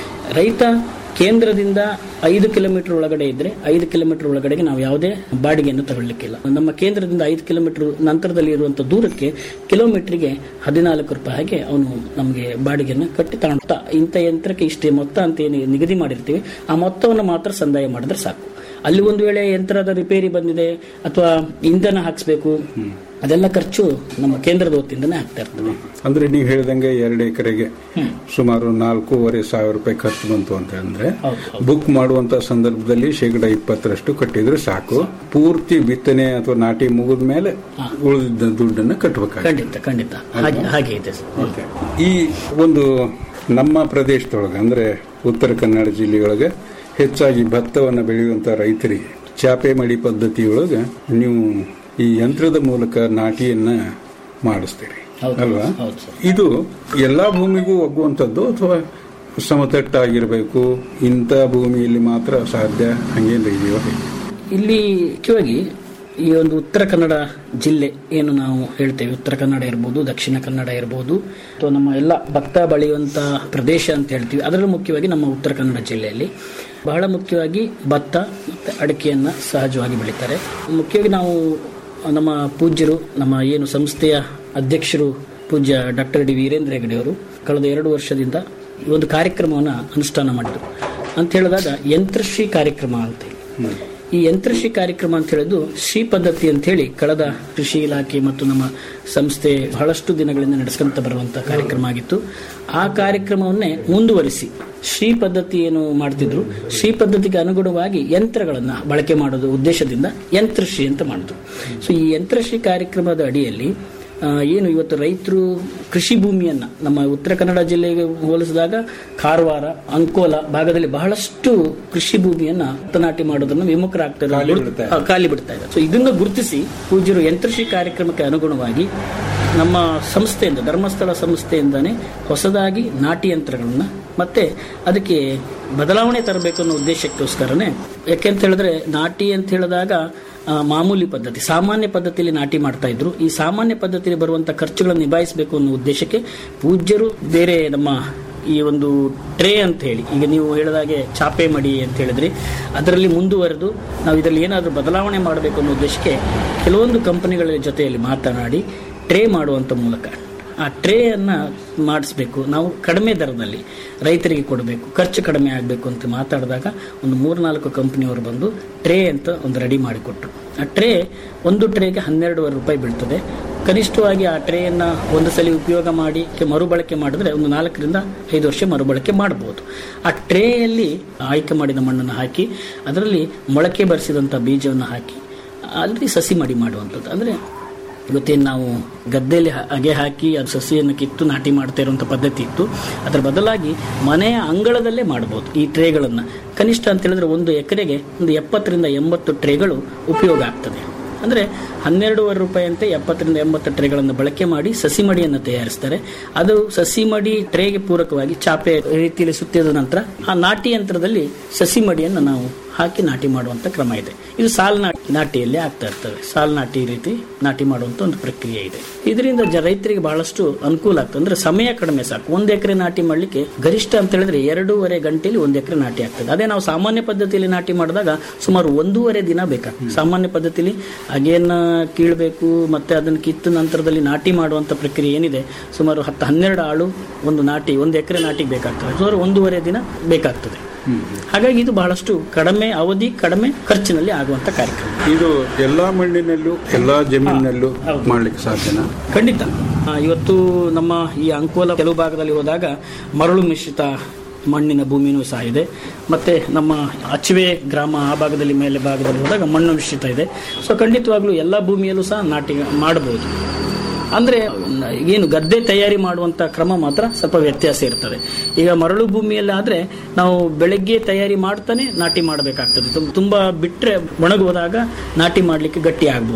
ರೈತ ಕೇಂದ್ರದಿಂದ ಐದು ಕಿಲೋಮೀಟರ್ ಒಳಗಡೆ ಇದ್ರೆ ಐದು ಕಿಲೋಮೀಟರ್ ಒಳಗಡೆಗೆ ನಾವು ಯಾವುದೇ ಬಾಡಿಗೆಯನ್ನು ತಗೊಳ್ಳಿಕ್ಕಿಲ್ಲ ನಮ್ಮ ಕೇಂದ್ರದಿಂದ ಐದು ಕಿಲೋಮೀಟರ್ ನಂತರದಲ್ಲಿ ಇರುವಂತಹ ದೂರಕ್ಕೆ ಕಿಲೋಮೀಟರ್ಗೆ ಹದಿನಾಲ್ಕು ರೂಪಾಯಿ ಹಾಗೆ ಅವನು ನಮಗೆ ಬಾಡಿಗೆಯನ್ನು ಕಟ್ಟಿ ತಗೊಂಡ ಇಂಥ ಯಂತ್ರಕ್ಕೆ ಇಷ್ಟೇ ಮೊತ್ತ ಅಂತ ಏನು ನಿಗದಿ ಮಾಡಿರ್ತೀವಿ ಆ ಮೊತ್ತವನ್ನು ಮಾತ್ರ ಸಂದಾಯ ಮಾಡಿದ್ರೆ ಸಾಕು ಅಲ್ಲಿ ಒಂದು ವೇಳೆ ಯಂತ್ರದ ರಿಪೇರಿ ಬಂದಿದೆ ಅಥವಾ ಇಂಧನ ಹಾಕ್ಸ್ಬೇಕು ಅದೆಲ್ಲ ಖರ್ಚು ನಮ್ಮ ಕೇಂದ್ರದ ವತಿಯಿಂದನೇ ಆಗ್ತಾ ಇರ್ತದೆ ಅಂದ್ರೆ ನೀವು ಹೇಳಿದಂಗೆ ಎರಡು ಎಕರೆಗೆ ಸುಮಾರು ನಾಲ್ಕೂವರೆ ಸಾವಿರ ರೂಪಾಯಿ ಖರ್ಚು ಬಂತು ಅಂತ ಅಂದ್ರೆ ಬುಕ್ ಮಾಡುವಂತ ಸಂದರ್ಭದಲ್ಲಿ ಶೇಕಡ ಇಪ್ಪತ್ತರಷ್ಟು ಕಟ್ಟಿದ್ರೆ ಸಾಕು ಪೂರ್ತಿ ಬಿತ್ತನೆ ಅಥವಾ ನಾಟಿ ಮುಗಿದ ಮೇಲೆ ಉಳಿದ ದುಡ್ಡನ್ನು ಕಟ್ಟಬೇಕಾಗುತ್ತೆ ಖಂಡಿತ ಖಂಡಿತ ಹಾಗೆ ಹಾಗೆ ಇದೆ ಸರ್ ಈ ಒಂದು ನಮ್ಮ ಪ್ರದೇಶದೊಳಗೆ ಅಂದ್ರೆ ಉತ್ತರ ಕನ್ನಡ ಜಿಲ್ಲೆಯೊಳಗೆ ಹೆಚ್ಚಾಗಿ ಭತ್ತವನ್ನು ಬೆಳೆಯುವಂತ ರೈತರಿಗೆ ಚಾಪೆ ಮಡಿ ಪದ್ಧತಿಯೊಳಗೆ ನೀವು ಈ ಯಂತ್ರದ ಮೂಲಕ ನಾಟಿಯನ್ನ ಮಾಡಿಸ್ತೀರಿ ಅಲ್ವಾ ಇದು ಎಲ್ಲಾ ಭೂಮಿಗೂ ಒಗ್ಗುವಂಥದ್ದು ಅಥವಾ ಸಮತಟ್ಟಾಗಿರ್ಬೇಕು ಇಂಥ ಭೂಮಿಯಲ್ಲಿ ಮಾತ್ರ ಸಾಧ್ಯ ಹಂಗೇನು ಇದೆಯೋ ಹೇಗೆ? ಇಲ್ಲಿ ಮುಖ್ಯವಾಗಿ ಈ ಒಂದು ಉತ್ತರ ಕನ್ನಡ ಜಿಲ್ಲೆ ಏನು ನಾವು ಹೇಳ್ತೇವೆ ಉತ್ತರ ಕನ್ನಡ ಇರ್ಬೋದು ದಕ್ಷಿಣ ಕನ್ನಡ ಇರ್ಬೋದು ಅಥವಾ ನಮ್ಮ ಎಲ್ಲ ಭತ್ತ ಬೆಳೆಯುವಂತ ಪ್ರದೇಶ ಅಂತ ಹೇಳ್ತೀವಿ ಅದರಲ್ಲೂ ಮುಖ್ಯವಾಗಿ ನಮ್ಮ ಉತ್ತರ ಕನ್ನಡ ಜಿಲ್ಲೆಯಲ್ಲಿ ಬಹಳ ಮುಖ್ಯವಾಗಿ ಭತ್ತ ಮತ್ತು ಅಡಿಕೆಯನ್ನ ಸಹಜವಾಗಿ ಬೆಳೀತಾರೆ ಮುಖ್ಯವಾಗಿ ನಾವು ನಮ್ಮ ಪೂಜ್ಯರು ನಮ್ಮ ಏನು ಸಂಸ್ಥೆಯ ಅಧ್ಯಕ್ಷರು ಪೂಜ್ಯ ಡಾಕ್ಟರ್ ಡಿ ವೀರೇಂದ್ರ ಹೆಗಡೆ ಅವರು ಕಳೆದ ಎರಡು ವರ್ಷದಿಂದ ಈ ಒಂದು ಕಾರ್ಯಕ್ರಮವನ್ನು ಅನುಷ್ಠಾನ ಮಾಡಿದರು ಅಂತ ಹೇಳಿದಾಗ ಯಂತ್ರಶ್ರೀ ಕಾರ್ಯಕ್ರಮ ಅಂತ ಹೇಳಿ ಈ ಯಂತ್ರಶ್ರೀ ಕಾರ್ಯಕ್ರಮ ಅಂತ ಹೇಳಿದ್ದು ಶ್ರೀ ಪದ್ಧತಿ ಅಂತ ಹೇಳಿ ಕಳೆದ ಕೃಷಿ ಇಲಾಖೆ ಮತ್ತು ನಮ್ಮ ಸಂಸ್ಥೆ ಬಹಳಷ್ಟು ದಿನಗಳಿಂದ ನಡೆಸ್ಕೊಂತ ಬರುವಂತಹ ಕಾರ್ಯಕ್ರಮ ಆಗಿತ್ತು ಆ ಕಾರ್ಯಕ್ರಮವನ್ನೇ ಮುಂದುವರಿಸಿ ಶ್ರೀ ಪದ್ಧತಿ ಏನು ಮಾಡ್ತಿದ್ರು ಶ್ರೀ ಪದ್ಧತಿಗೆ ಅನುಗುಣವಾಗಿ ಯಂತ್ರಗಳನ್ನ ಬಳಕೆ ಮಾಡೋದು ಉದ್ದೇಶದಿಂದ ಯಂತ್ರಶ್ರೀ ಅಂತ ಮಾಡಿದ್ರು ಸೊ ಈ ಯಂತ್ರಶ್ರೀ ಕಾರ್ಯಕ್ರಮದ ಅಡಿಯಲ್ಲಿ ಆ, ಏನು ಇವತ್ತು ರೈತರು ಕೃಷಿ ಭೂಮಿಯನ್ನ ನಮ್ಮ ಉತ್ತರ ಕನ್ನಡ ಜಿಲ್ಲೆಗೆ ಹೋಲಿಸಿದಾಗ ಕಾರವಾರ ಅಂಕೋಲ ಭಾಗದಲ್ಲಿ ಬಹಳಷ್ಟು ಕೃಷಿ ಭೂಮಿಯನ್ನ ನಾಟಿ ಮಾಡೋದನ್ನು ವಿಮುಖರಾಗ್ತಾರೆ ಖಾಲಿ ಬಿಡ್ತಾ ಇದೆ. ಖಾಲಿ ಬಿಡ್ತಾ ಇದೆ ಸೊ ಇದನ್ನು ಗುರುತಿಸಿ ಪೂಜ್ಯರು ಯಂತ್ರಶ್ರೀ ಕಾರ್ಯಕ್ರಮಕ್ಕೆ ಅನುಗುಣವಾಗಿ ನಮ್ಮ ಸಂಸ್ಥೆಯಿಂದ ಧರ್ಮಸ್ಥಳ ಸಂಸ್ಥೆಯಿಂದಾನೇ ಹೊಸದಾಗಿ ನಾಟಿ ಯಂತ್ರಗಳನ್ನ ಮತ್ತೆ ಅದಕ್ಕೆ ಬದಲಾವಣೆ ತರಬೇಕು ಅನ್ನೋ ಉದ್ದೇಶಕ್ಕೋಸ್ಕರನೇ ಯಾಕೆಂತ ಹೇಳಿದ್ರೆ ನಾಟಿ ಅಂತ ಹೇಳಿದಾಗ ಆ, ಮಾಮೂಲಿ ಪದ್ಧತಿ ಸಾಮಾನ್ಯ ಪದ್ಧತಿಯಲ್ಲಿ ನಾಟಿ ಮಾಡ್ತಾ ಇದ್ರು ಈ ಸಾಮಾನ್ಯ ಪದ್ಧತಿಯಲ್ಲಿ ಬರುವಂತ ಖರ್ಚುಗಳನ್ನು ನಿಭಾಯಿಸಬೇಕು ಅನ್ನೋ ಉದ್ದೇಶಕ್ಕೆ ಪೂಜ್ಯರು ಬೇರೆ ನಮ್ಮ ಈ ಒಂದು ಟ್ರೇ ಅಂತ ಹೇಳಿ ಈಗ ನೀವು ಹೇಳಿದಾಗೆ ಚಾಪೆ ಮಡಿ ಅಂತ ಹೇಳಿದ್ರಿ ಅದರಲ್ಲಿ ಮುಂದುವರೆದು ನಾವು ಇದರಲ್ಲಿ ಏನಾದರೂ ಬದಲಾವಣೆ ಮಾಡಬೇಕು ಅನ್ನೋ ಉದ್ದೇಶಕ್ಕೆ ಕೆಲವೊಂದು ಕಂಪನಿಗಳ ಜೊತೆಯಲ್ಲಿ ಮಾತನಾಡಿ ಟ್ರೇ ಮಾಡುವಂತ ಮೂಲಕ ಆ ಟ್ರೇ ಅನ್ನ ಮಾಡಿಸ್ಬೇಕು ನಾವು ಕಡಿಮೆ ದರದಲ್ಲಿ ರೈತರಿಗೆ ಕೊಡಬೇಕು ಖರ್ಚು ಕಡಿಮೆ ಆಗಬೇಕು ಅಂತ ಮಾತಾಡಿದಾಗ ಒಂದು ಮೂರ್ನಾಲ್ಕು ಕಂಪನಿಯವರು ಬಂದು ಟ್ರೇ ಅಂತ ಒಂದು ರೆಡಿ ಮಾಡಿಕೊಟ್ರು ಆ ಟ್ರೇ ಒಂದು ಟ್ರೇಗೆ ಹನ್ನೆರಡುವರೆ ರೂಪಾಯಿ ಬೀಳ್ತದೆ ಕನಿಷ್ಠವಾಗಿ ಆ ಟ್ರೇಯನ್ನ ಒಂದು ಸಲ ಉಪಯೋಗ ಮಾಡಿ ಕೆ- ಮರುಬಳಕೆ ಮಾಡಿದ್ರೆ ಒಂದು ನಾಲ್ಕರಿಂದ ಐದು ವರ್ಷ ಮರುಬಳಕೆ ಮಾಡಬಹುದು ಆ ಟ್ರೇಯಲ್ಲಿ ಆಯ್ಕೆ ಮಾಡಿದ ಮಣ್ಣನ್ನು ಹಾಕಿ ಅದರಲ್ಲಿ ಮೊಳಕೆ ಬರಿಸಿದಂಥ ಬೀಜವನ್ನು ಹಾಕಿ ಅಲ್ಲಿ ಸಸಿ ಮಡಿ ಮಾಡುವಂಥದ್ದು ಅಂದರೆ ಇವತ್ತೇನು ನಾವು ಗದ್ದೆಯಲ್ಲಿ ಹ- ಅಗೆ ಹಾಕಿ ಅದು ಸಸಿಯನ್ನು ಕಿತ್ತು ನಾಟಿ ಮಾಡ್ತಾ ಇರುವಂಥ ಪದ್ಧತಿ ಇತ್ತು ಅದರ ಬದಲಾಗಿ ಮನೆಯ ಅಂಗಳದಲ್ಲೇ ಮಾಡ್ಬೋದು ಈ ಟ್ರೇಗಳನ್ನು ಕನಿಷ್ಠ ಅಂತ ಹೇಳಿದ್ರೆ ಒಂದು ಎಕರೆಗೆ ಒಂದು ಎಪ್ಪತ್ತರಿಂದ ಎಂಬತ್ತು ಟ್ರೇಗಳು ಉಪಯೋಗ ಆಗ್ತದೆ ಅಂದರೆ ಹನ್ನೆರಡೂವರೆ ರೂಪಾಯಿ ಅಂತೆ ಎಪ್ಪತ್ತರಿಂದ ಎಂಬತ್ತು ಟ್ರೇಗಳನ್ನು ಬಳಕೆ ಮಾಡಿ ಸಸಿ ಮಡಿಯನ್ನು ತಯಾರಿಸ್ತಾರೆ ಅದು ಸಸಿ ಮಡಿ ಟ್ರೇಗೆ ಪೂರಕವಾಗಿ ಚಾಪೆ ರೀತಿಯಲ್ಲಿ ಸುತ್ತಿದ ನಂತರ ಆ ನಾಟಿ ಯಂತ್ರದಲ್ಲಿ ಸಸಿ ಮಡಿಯನ್ನು ನಾವು ಹಾಕಿ ನಾಟಿ ಮಾಡುವಂತ ಕ್ರಮ ಇದೆ ಇದು ಸಾಲ್ ನಾಟಿ ನಾಟಿಯಲ್ಲಿ ಆಗ್ತಾ ಇರ್ತವೆ ಸಾಲ್ ನಾಟಿ ರೀತಿ ನಾಟಿ ಮಾಡುವಂತ ಒಂದು ಪ್ರಕ್ರಿಯೆ ಇದೆ ಇದರಿಂದ ಜ ರೈತರಿಗೆ ಬಹಳಷ್ಟು ಅನುಕೂಲ ಆಗ್ತದೆ ಅಂದ್ರೆ ಸಮಯ ಕಡಿಮೆ ಸಾಕು ಒಂದ್ ಎಕರೆ ನಾಟಿ ಮಾಡ್ಲಿಕ್ಕೆ ಗರಿಷ್ಠ ಅಂತ ಹೇಳಿದ್ರೆ ಎರಡೂವರೆ ಗಂಟೆಯಲ್ಲಿ ಒಂದ್ ಎಕರೆ ನಾಟಿ ಆಗ್ತದೆ ಅದೇ ನಾವು ಸಾಮಾನ್ಯ ಪದ್ಧತಿಯಲ್ಲಿ ನಾಟಿ ಮಾಡಿದಾಗ ಸುಮಾರು ಒಂದೂವರೆ ದಿನ ಬೇಕಾಗ್ತದೆ ಸಾಮಾನ್ಯ ಪದ್ಧತಿಯಲ್ಲಿ ಅಗೇನ ಕೀಳ್ಬೇಕು ಮತ್ತೆ ಅದನ್ನು ಕಿತ್ತ ನಂತರದಲ್ಲಿ ನಾಟಿ ಮಾಡುವಂತ ಪ್ರಕ್ರಿಯೆ ಏನಿದೆ ಸುಮಾರು ಹತ್ತು ಹನ್ನೆರಡು ಆಳು ಒಂದು ನಾಟಿ ಒಂದು ಎಕರೆ ನಾಟಿಗೆ ಬೇಕಾಗ್ತದೆ ಸುಮಾರು ಒಂದೂವರೆ ದಿನ ಬೇಕಾಗ್ತದೆ ಹಾಗಾಗಿ ಇದು ಬಹಳಷ್ಟು ಕಡಿಮೆ ಅವಧಿ ಕಡಿಮೆ ಖರ್ಚಿನಲ್ಲಿ ಆಗುವಂತ ಕಾರ್ಯಕ್ರಮ ಇದು ಎಲ್ಲಾ ಮಣ್ಣಿನಲ್ಲೂ ಎಲ್ಲಾ ಜಮೀನಿನಲ್ಲೂ ಮಾಡ್ಲಿಕ್ಕೆ ಸಾಧ್ಯನಾ ಖಂಡಿತ ಆ, ಇವತ್ತು ನಮ್ಮ ಈ ಅಂಕೋಲ ಕೆಲವು ಭಾಗದಲ್ಲಿ ಹೋದಾಗ ಮರಳು ಮಿಶ್ರಿತ ಮಣ್ಣಿನ ಭೂಮಿನೂ ಸಹ ಇದೆ ಮತ್ತೆ ನಮ್ಮ ಅಚ್ಚುವೆ ಗ್ರಾಮ ಆ ಭಾಗದಲ್ಲಿ ಮೇಲೆ ಭಾಗದಲ್ಲಿ ಹೋದಾಗ ಮಣ್ಣು ಮಿಶ್ರಿತ ಇದೆ ಸೊ ಖಂಡಿತವಾಗ್ಲೂ ಎಲ್ಲ ಭೂಮಿಯಲ್ಲೂ ಸಹ ನಾಟಿ ಮಾಡಬಹುದು ಅಂದ್ರೆ ಏನು ಗದ್ದೆ ತಯಾರಿ ಮಾಡುವಂತ ಕ್ರಮ ಮಾತ್ರ ಸ್ವಲ್ಪ ವ್ಯತ್ಯಾಸ ಇರ್ತದೆ ಈಗ ಮರಳು ಭೂಮಿಯಲ್ಲಿ ಆದ್ರೆ ನಾವು ಬೆಳಗ್ಗೆ ತಯಾರಿ ಮಾಡ್ತಾನೆ ನಾಟಿ ಮಾಡಬೇಕಾಗ್ತದೆ ತುಂ- ತುಂಬಾ ಬಿಟ್ರೆ ಒಣಗೋದಾಗ ನಾಟಿ ಮಾಡ್ಲಿಕ್ಕೆ ಗಟ್ಟಿ ಆಗ್ಬೋದು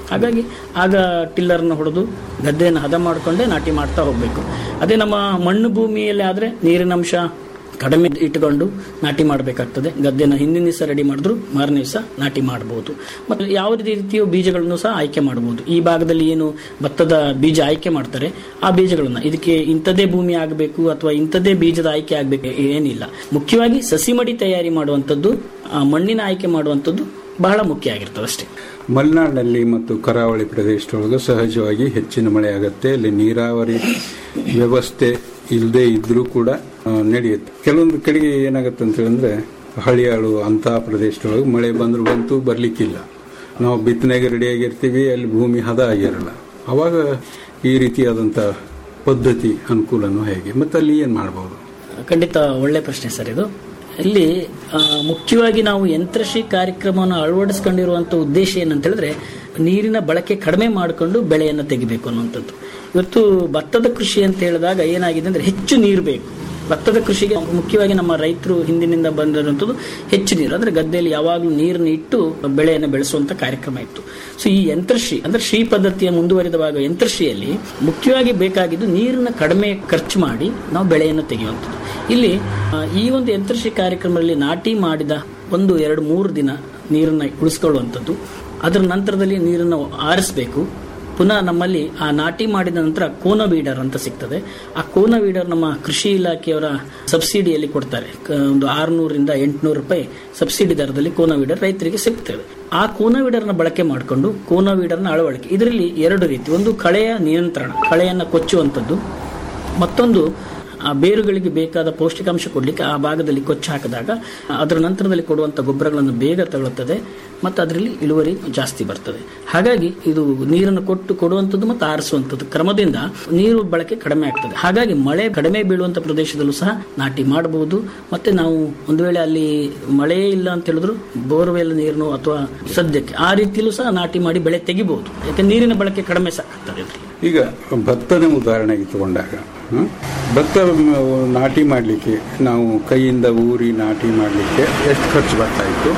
ಹಾಗಾಗಿ ಆಗ ಟಿಲ್ಲರ್ನ ಹೊಡೆದು ಗದ್ದೆಯನ್ನು ಹದ ಮಾಡಿಕೊಂಡೇ ನಾಟಿ ಮಾಡ್ತಾ ಹೋಗಬೇಕು ಅದೇ ನಮ್ಮ ಮಣ್ಣು ಭೂಮಿಯಲ್ಲಿ ಆದರೆ ನೀರಿನ ಅಂಶ ಕಡಿಮೆ ಇಟ್ಟುಕೊಂಡು ನಾಟಿ ಮಾಡಬೇಕಾಗ್ತದೆ ಗದ್ದೆನ ಹಿಂದಿನ ದಿವಸ ರೆಡಿ ಮಾಡಿದ್ರು ಮಾರನೇ ದಿವಸ ನಾಟಿ ಮಾಡಬಹುದು ಮತ್ತು ಯಾವುದೇ ರೀತಿಯ ಬೀಜಗಳನ್ನು ಸಹ ಆಯ್ಕೆ ಮಾಡಬಹುದು ಈ ಭಾಗದಲ್ಲಿ ಏನು ಭತ್ತದ ಬೀಜ ಆಯ್ಕೆ ಮಾಡ್ತಾರೆ ಆ ಬೀಜಗಳನ್ನ ಇದಕ್ಕೆ ಇಂಥದೇ ಭೂಮಿ ಆಗಬೇಕು ಅಥವಾ ಇಂಥದೇ ಬೀಜದ ಆಯ್ಕೆ ಆಗಬೇಕು ಏನಿಲ್ಲ ಮುಖ್ಯವಾಗಿ ಸಸಿ ಮಡಿ ತಯಾರಿ ಮಾಡುವಂಥದ್ದು ಆ ಮಣ್ಣಿನ ಆಯ್ಕೆ ಮಾಡುವಂಥದ್ದು ಬಹಳ ಮುಖ್ಯ ಆಗಿರ್ತದೆ ಅಷ್ಟೇ ಮಲೆನಾಡಿನಲ್ಲಿ ಮತ್ತು ಕರಾವಳಿ ಪ್ರದೇಶದೊಳಗೆ ಸಹಜವಾಗಿ ಹೆಚ್ಚಿನ ಮಳೆ ಆಗುತ್ತೆ ಅಲ್ಲಿ ನೀರಾವರಿ ವ್ಯವಸ್ಥೆ ಇಲ್ಲದೆ ಇದ್ರೂ ಕೂಡ ಆ, ನಡೆಯುತ್ತೆ ಕೆಲವೊಂದು ಕಡೆಗೆ ಏನಾಗುತ್ತೆ ಅಂತ ಹೇಳಿದ್ರೆ ಹಳಿಯಾಳು ಅಂತ ಪ್ರದೇಶದೊಳಗೆ ಮಳೆ ಬಂದ್ರು ಬಂತು ಬರ್ಲಿಕ್ಕಿಲ್ಲ ನಾವು ಬಿತ್ತನೆಗೆ ರೆಡಿಯಾಗಿರ್ತೀವಿ ಅಲ್ಲಿ ಭೂಮಿ ಹದ ಆಗಿರಲ್ಲ ಅವಾಗ ಈ ರೀತಿಯಾದಂಥ ಪದ್ಧತಿ ಅನುಕೂಲನೂ ಹೇಗೆ ಮತ್ತೆ ಅಲ್ಲಿ ಏನು ಮಾಡ್ಬೋದು ಖಂಡಿತ ಒಳ್ಳೆ ಪ್ರಶ್ನೆ ಸರ್ ಇದು ಇಲ್ಲಿ ಆ, ಮುಖ್ಯವಾಗಿ ನಾವು ಯಂತ್ರಶ್ರೀ ಕಾರ್ಯಕ್ರಮವನ್ನು ಅಳವಡಿಸ್ಕೊಂಡಿರುವಂತ ಉದ್ದೇಶ ಏನಂತ ಹೇಳಿದ್ರೆ ನೀರಿನ ಬಳಕೆ ಕಡಿಮೆ ಮಾಡಿಕೊಂಡು ಬೆಳೆಯನ್ನು ತೆಗಿಬೇಕು ಅನ್ನುವಂಥದ್ದು ಇವತ್ತು ಭತ್ತದ ಕೃಷಿ ಅಂತ ಹೇಳಿದಾಗ ಏನಾಗಿದೆ ಅಂದ್ರೆ ಹೆಚ್ಚು ನೀರು ಬೇಕು ಭತ್ತದ ಕೃಷಿಗೆ ಮುಖ್ಯವಾಗಿ ನಮ್ಮ ರೈತರು ಹಿಂದಿನಿಂದ ಬಂದಿರುವಂಥದ್ದು ಹೆಚ್ಚು ನೀರು ಅಂದ್ರೆ ಗದ್ದೆಯಲ್ಲಿ ಯಾವಾಗಲೂ ನೀರನ್ನು ಇಟ್ಟು ಬೆಳೆಯನ್ನು ಬೆಳೆಸುವಂತ ಕಾರ್ಯಕ್ರಮ ಇತ್ತು ಸೊ ಈ ಯಂತ್ರಶ್ರೀ ಅಂದ್ರೆ ಶ್ರೀ ಪದ್ಧತಿಯ ಮುಂದುವರಿದ ಭಾಗ ಯಂತ್ರಶ್ರೀಯಲ್ಲಿ ಮುಖ್ಯವಾಗಿ ಬೇಕಾಗಿದ್ದು ನೀರನ್ನು ಕಡಿಮೆ ಖರ್ಚು ಮಾಡಿ ನಾವು ಬೆಳೆಯನ್ನು ತೆಗೆಯುವಂಥದ್ದು ಇಲ್ಲಿ ಆ, ಈ ಒಂದು ಯಂತ್ರಶ್ರೀ ಕಾರ್ಯಕ್ರಮದಲ್ಲಿ ನಾಟಿ ಮಾಡಿದ ಒಂದು ಎರಡು ಮೂರು ದಿನ ನೀರನ್ನು ಉಳಿಸ್ಕೊಳ್ಳುವಂಥದ್ದು ಅದರ ನಂತರದಲ್ಲಿ ನೀರನ್ನು ಆರಿಸಬೇಕು ಪುನಃ ನಮ್ಮಲ್ಲಿ ಆ ನಾಟಿ ಮಾಡಿದ ನಂತರ ಕೋನ ಬೀಡರ್ ಅಂತ ಸಿಗ್ತದೆ ಆ ಕೋನ ಬೀಡರ್ ನಮ್ಮ ಕೃಷಿ ಇಲಾಖೆಯವರ ಸಬ್ಸಿಡಿಯಲ್ಲಿ ಕೊಡ್ತಾರೆ ಕ- ಒಂದು ಆರುನೂರಿಂದ ಎಂಟುನೂರು ರೂಪಾಯಿ ಸಬ್ಸಿಡಿ ದರದಲ್ಲಿ ಕೋನ ವೀಡರ್ ರೈತರಿಗೆ ಸಿಗ್ತದೆ ಆ ಕೋನ ವೀಡರ್ನ ಬಳಕೆ ಮಾಡಿಕೊಂಡು ಕೋನ ವೀಡರ್ನ ಅಳವಡಿಕೆ ಇದರಲ್ಲಿ ಎರಡು ರೀತಿ ಒಂದು ಕಳೆಯ ನಿಯಂತ್ರಣ ಕಳೆಯನ್ನು ಕೊಚ್ಚುವಂಥದ್ದು ಮತ್ತೊಂದು ಆ ಬೇರುಗಳಿಗೆ ಬೇಕಾದ ಪೌಷ್ಟಿಕಾಂಶ ಕೊಡಲಿಕ್ಕೆ ಆ ಭಾಗದಲ್ಲಿ ಕೊಚ್ಚು ಹಾಕಿದಾಗ ಅದರ ನಂತರದಲ್ಲಿ ಕೊಡುವಂಥ ಗೊಬ್ಬರಗಳನ್ನು ಬೇಗ ತಗೊಳ್ಳುತ್ತದೆ ಮತ್ತು ಅದರಲ್ಲಿ ಇಳುವರಿ ಜಾಸ್ತಿ ಬರ್ತದೆ ಹಾಗಾಗಿ ಇದು ನೀರನ್ನು ಕೊಟ್ಟು ಕೊಡುವಂಥದ್ದು ಮತ್ತು ಆರಿಸುವಂಥದ್ದು ಕ್ರಮದಿಂದ ನೀರು ಬಳಕೆ ಕಡಿಮೆ ಆಗ್ತದೆ ಹಾಗಾಗಿ ಮಳೆ ಕಡಿಮೆ ಬೀಳುವಂಥ ಪ್ರದೇಶದಲ್ಲೂ ಸಹ ನಾಟಿ ಮಾಡಬಹುದು ಮತ್ತೆ ನಾವು ಒಂದು ವೇಳೆ ಅಲ್ಲಿ ಮಳೆ ಇಲ್ಲ ಅಂತ ಹೇಳಿದ್ರು ಬೋರ್ವೆಲ್ ನೀರನ್ನು ಅಥವಾ ಸದ್ಯಕ್ಕೆ ಆ ರೀತಿಯಲ್ಲೂ ಸಹ ನಾಟಿ ಮಾಡಿ ಬೆಳೆ ತೆಗಿಬಹುದು ಯಾಕೆ ನೀರಿನ ಬಳಕೆ ಕಡಿಮೆ ಸಾಕಾಗ್ತದೆ ಇದರಲ್ಲಿ ಈಗ ಭತ್ತದ ಉದಾಹರಣೆಗೆ ತಗೊಂಡಾಗ ಹ್ಮ್, ಭತ್ತ ಮ್, ನಾಟಿ ಮಾಡಲಿಕ್ಕೆ ನಾವು ಕೈಯಿಂದ ಊರಿ ನಾಟಿ ಮಾಡಲಿಕ್ಕೆ ಎಷ್ಟು ಖರ್ಚು ಬರ್ತಾ ಇತ್ತು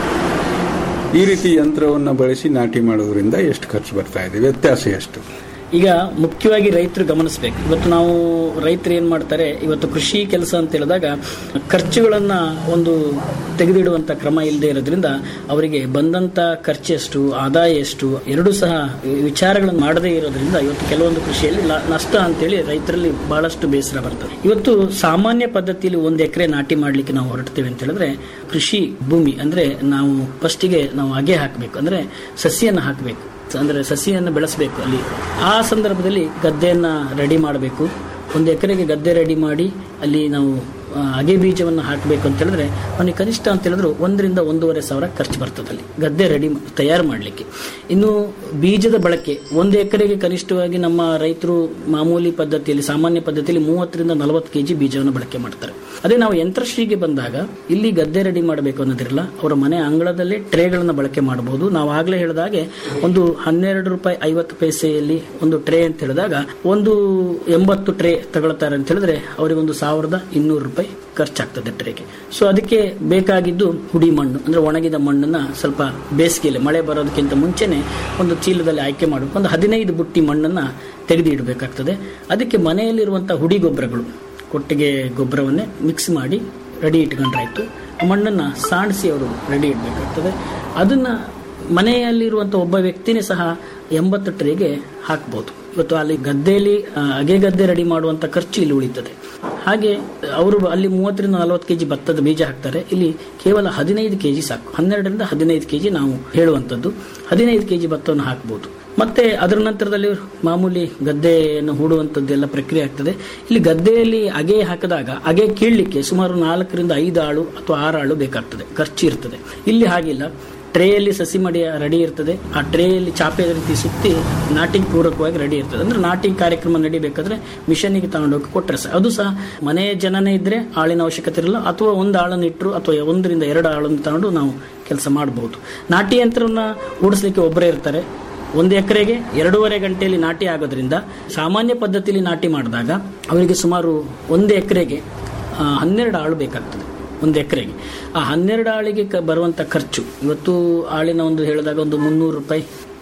ಈ ರೀತಿ ಯಂತ್ರವನ್ನು ಬಳಸಿ ನಾಟಿ ಮಾಡೋದ್ರಿಂದ ಎಷ್ಟು ಖರ್ಚು ಬರ್ತಾ ಇದೆ ವ್ಯತ್ಯಾಸ ಎಷ್ಟು ಈಗ ಮುಖ್ಯವಾಗಿ ರೈತರು ಗಮನಿಸಬೇಕು ಇವತ್ತು ನಾವು ರೈತರು ಏನ್ ಮಾಡ್ತಾರೆ ಇವತ್ತು ಕೃಷಿ ಕೆಲಸ ಅಂತ ಹೇಳಿದಾಗ ಖರ್ಚುಗಳನ್ನ ಒಂದು ತೆಗೆದಿಡುವಂತ ಕ್ರಮ ಇಲ್ಲದೆ ಇರೋದ್ರಿಂದ ಅವರಿಗೆ ಬಂದಂತ ಖರ್ಚು ಎಷ್ಟು ಆದಾಯ ಎಷ್ಟು ಎರಡೂ ಸಹ ವಿಚಾರಗಳನ್ನು ಮಾಡದೇ ಇರೋದ್ರಿಂದ ಇವತ್ತು ಕೆಲವೊಂದು ಕೃಷಿಯಲ್ಲಿ ಲ- ನಷ್ಟ ಅಂತೇಳಿ ರೈತರಲ್ಲಿ ಬಹಳಷ್ಟು ಬೇಸರ ಬರ್ತದೆ ಇವತ್ತು ಸಾಮಾನ್ಯ ಪದ್ಧತಿಯಲ್ಲಿ ಒಂದು ಎಕರೆ ನಾಟಿ ಮಾಡ್ಲಿಕ್ಕೆ ನಾವು ಹೊರಡ್ತೇವೆ ಅಂತ ಹೇಳಿದ್ರೆ ಕೃಷಿ ಭೂಮಿ ಅಂದ್ರೆ ನಾವು ಫಸ್ಟಿಗೆ ನಾವು ಅಗೆ ಹಾಕಬೇಕು ಅಂದ್ರೆ ಸಸಿಯನ್ನು ಹಾಕಬೇಕು ಅಂದ್ರೆ ಸಸಿಯನ್ನು ಬೆಳೆಸಬೇಕು ಅಲ್ಲಿ ಆ ಸಂದರ್ಭದಲ್ಲಿ ಗದ್ದೆಯನ್ನ ರೆಡಿ ಮಾಡಬೇಕು ಒಂದು ಎಕರೆಗೆ ಗದ್ದೆ ರೆಡಿ ಮಾಡಿ ಅಲ್ಲಿ ನಾವು ಆ, ಅಗೆ ಬೀಜವನ್ನು ಹಾಕಬೇಕು ಅಂತ ಹೇಳಿದ್ರೆ ಅವನಿಗೆ ಕನಿಷ್ಠ ಅಂತ ಹೇಳಿದ್ರು ಒಂದರಿಂದ ಒಂದೂವರೆ ಸಾವಿರ ಖರ್ಚು ಬರ್ತದೆ ಅಲ್ಲಿ ಗದ್ದೆ ರೆಡಿ ತಯಾರು ಮಾಡಲಿಕ್ಕೆ ಇನ್ನು ಬೀಜದ ಬಳಕೆ ಒಂದು ಎಕರೆಗೆ ಕನಿಷ್ಠವಾಗಿ ನಮ್ಮ ರೈತರು ಮಾಮೂಲಿ ಪದ್ಧತಿಯಲ್ಲಿ ಸಾಮಾನ್ಯ ಪದ್ಧತಿಯಲ್ಲಿ ಮೂವತ್ತರಿಂದ ನಲವತ್ತು ಕೆಜಿ ಬೀಜವನ್ನು ಬಳಕೆ ಮಾಡ್ತಾರೆ ಅದೇ ನಾವು ಯಂತ್ರಶ್ರೀಗೆ ಬಂದಾಗ ಇಲ್ಲಿ ಗದ್ದೆ ರೆಡಿ ಮಾಡಬೇಕು ಅನ್ನೋದಿರಲ್ಲ ಅವರ ಮನೆ ಅಂಗಳದಲ್ಲೇ ಟ್ರೇಗಳನ್ನು ಬಳಕೆ ಮಾಡಬಹುದು ನಾವು ಆಗ್ಲೇ ಹೇಳಿದಾಗೆ ಒಂದು ಹನ್ನೆರಡು ರೂಪಾಯಿ ಐವತ್ತು ಪೈಸೆಯಲ್ಲಿ ಒಂದು ಟ್ರೇ ಅಂತ ಹೇಳಿದಾಗ ಒಂದು ಎಂಬತ್ತು ಟ್ರೇ ತಗೊಳ್ತಾರೆ ಅಂತ ಹೇಳಿದ್ರೆ ಅವರಿಗೆ ಒಂದು ಸಾವಿರದ ಇನ್ನೂರು ರೂಪಾಯಿ ಖರ್ಚಾಗ್ತದೆ ಟ್ರೇಗೆ ಸೊ ಅದಕ್ಕೆ ಬೇಕಾಗಿದ್ದು ಹುಡಿ ಮಣ್ಣು ಅಂದ್ರೆ ಒಣಗಿದ ಮಣ್ಣನ್ನ ಸ್ವಲ್ಪ ಬೇಸಿಗೆಯಲ್ಲಿ ಮಳೆ ಬರೋದಕ್ಕಿಂತ ಮುಂಚೆನೆ ಒಂದು ಚೀಲದಲ್ಲಿ ಆಯ್ಕೆ ಮಾಡಬೇಕು ಒಂದು ಹದಿನೈದು ಬುಟ್ಟಿ ಮಣ್ಣನ್ನ ತೆಗೆದು ಇಡಬೇಕಾಗ್ತದೆ ಅದಕ್ಕೆ ಮನೆಯಲ್ಲಿರುವಂತಹ ಹುಡಿ ಗೊಬ್ಬರಗಳು ಕೊಟ್ಟಿಗೆ ಗೊಬ್ಬರವನ್ನೇ ಮಿಕ್ಸ್ ಮಾಡಿ ರೆಡಿ ಇಟ್ಕೊಂಡ್ರಾಯ್ತು ಆ ಮಣ್ಣನ್ನು ಸಾಣಿಸಿ ಅವರು ರೆಡಿ ಇಡಬೇಕಾಗ್ತದೆ ಅದನ್ನ ಮನೆಯಲ್ಲಿರುವಂಥ ಒಬ್ಬ ವ್ಯಕ್ತಿನೇ ಸಹ ಎಂಬತ್ತು ಟ್ರೇಗೆ ಹಾಕ್ಬೋದು ಇವತ್ತು ಅಲ್ಲಿ ಗದ್ದೆಯಲ್ಲಿ ಆ, ಅಗೆ ಗದ್ದೆ ರೆಡಿ ಮಾಡುವಂಥ ಖರ್ಚು ಇಲ್ಲಿ ಉಳಿತದೆ ಹಾಗೆ ಅವರು ಅಲ್ಲಿ ಮೂವತ್ತರಿಂದ ನಲವತ್ತು ಕೆಜಿ ಭತ್ತದ ಬೀಜ ಹಾಕ್ತಾರೆ ಇಲ್ಲಿ ಕೇವಲ ಹದಿನೈದು ಕೆಜಿ ಸಾಕು ಹನ್ನೆರಡರಿಂದ ಹದಿನೈದು ಕೆಜಿ ನಾವು ಹೇಳುವಂಥದ್ದು ಹದಿನೈದು ಕೆಜಿ ಭತ್ತವನ್ನು ಹಾಕ್ಬೋದು ಮತ್ತೆ ಅದರ ನಂತರದಲ್ಲಿ ಮಾಮೂಲಿ ಗದ್ದೆಯನ್ನು ಹೂಡುವಂಥದ್ದೆಲ್ಲ ಪ್ರಕ್ರಿಯೆ ಆಗ್ತದೆ ಇಲ್ಲಿ ಗದ್ದೆಯಲ್ಲಿ ಅಗೆ ಹಾಕಿದಾಗ ಅಗೆ ಕೀಳಲಿಕ್ಕೆ ಸುಮಾರು ನಾಲ್ಕರಿಂದ ಐದು ಆಳು ಅಥವಾ ಆರು ಆಳು ಬೇಕಾಗ್ತದೆ ಖರ್ಚು ಇರ್ತದೆ ಇಲ್ಲಿ ಹಾಗಿಲ್ಲ ಟ್ರೇಯಲ್ಲಿ ಸಸಿ ಮಡಿ ರೆಡಿ ಇರ್ತದೆ ಆ ಟ್ರೇಯಲ್ಲಿ ಚಾಪೆ ರೀತಿ ಸುತ್ತಿ ನಾಟಿಗೆ ಪೂರಕವಾಗಿ ರೆಡಿ ಇರ್ತದೆ ಅಂದ್ರೆ ನಾಟಿ ಕಾರ್ಯಕ್ರಮ ನಡಿಬೇಕಾದ್ರೆ ಮಿಷನ್ಗೆ ತಗೊಂಡೋಗಿ ಕೊಟ್ಟರೆ ಸಹ ಅದು ಸಹ ಮನೆ ಜನನೇ ಇದ್ರೆ ಆಳಿನ ಅವಶ್ಯಕತೆ ಇರಲ್ಲ ಅಥವಾ ಒಂದು ಆಳನ್ನು ಇಟ್ಟರು ಅಥವಾ ಒಂದರಿಂದ ಎರಡು ಆಳನ್ನು ತಗೊಂಡು ನಾವು ಕೆಲಸ ಮಾಡಬಹುದು ನಾಟಿ ಯಂತ್ರವನ್ನ ಓಡಿಸ್ಲಿಕ್ಕೆ ಒಬ್ಬರೇ ಇರ್ತಾರೆ ಒಂದು ಎಕರೆಗೆ ಎರಡೂವರೆ ಗಂಟೆಯಲ್ಲಿ ನಾಟಿ ಆಗೋದ್ರಿಂದ ಸಾಮಾನ್ಯ ಪದ್ಧತಿಯಲ್ಲಿ ನಾಟಿ ಮಾಡಿದಾಗ ಅವರಿಗೆ ಸುಮಾರು ಒಂದು ಎಕರೆಗೆ ಹನ್ನೆರಡು ಆಳು ಬೇಕಾಗ್ತದೆ ಒಂದು ಎಕರೆಗೆ ಆ ಹನ್ನೆರಡು ಆಳಿಗೆ ಕ- ಬರುವಂಥ ಖರ್ಚು ಇವತ್ತು ಆಳಿನ ಒಂದು ಹೇಳಿದಾಗ ಒಂದು ಮುನ್ನೂರು ರೂಪಾಯಿ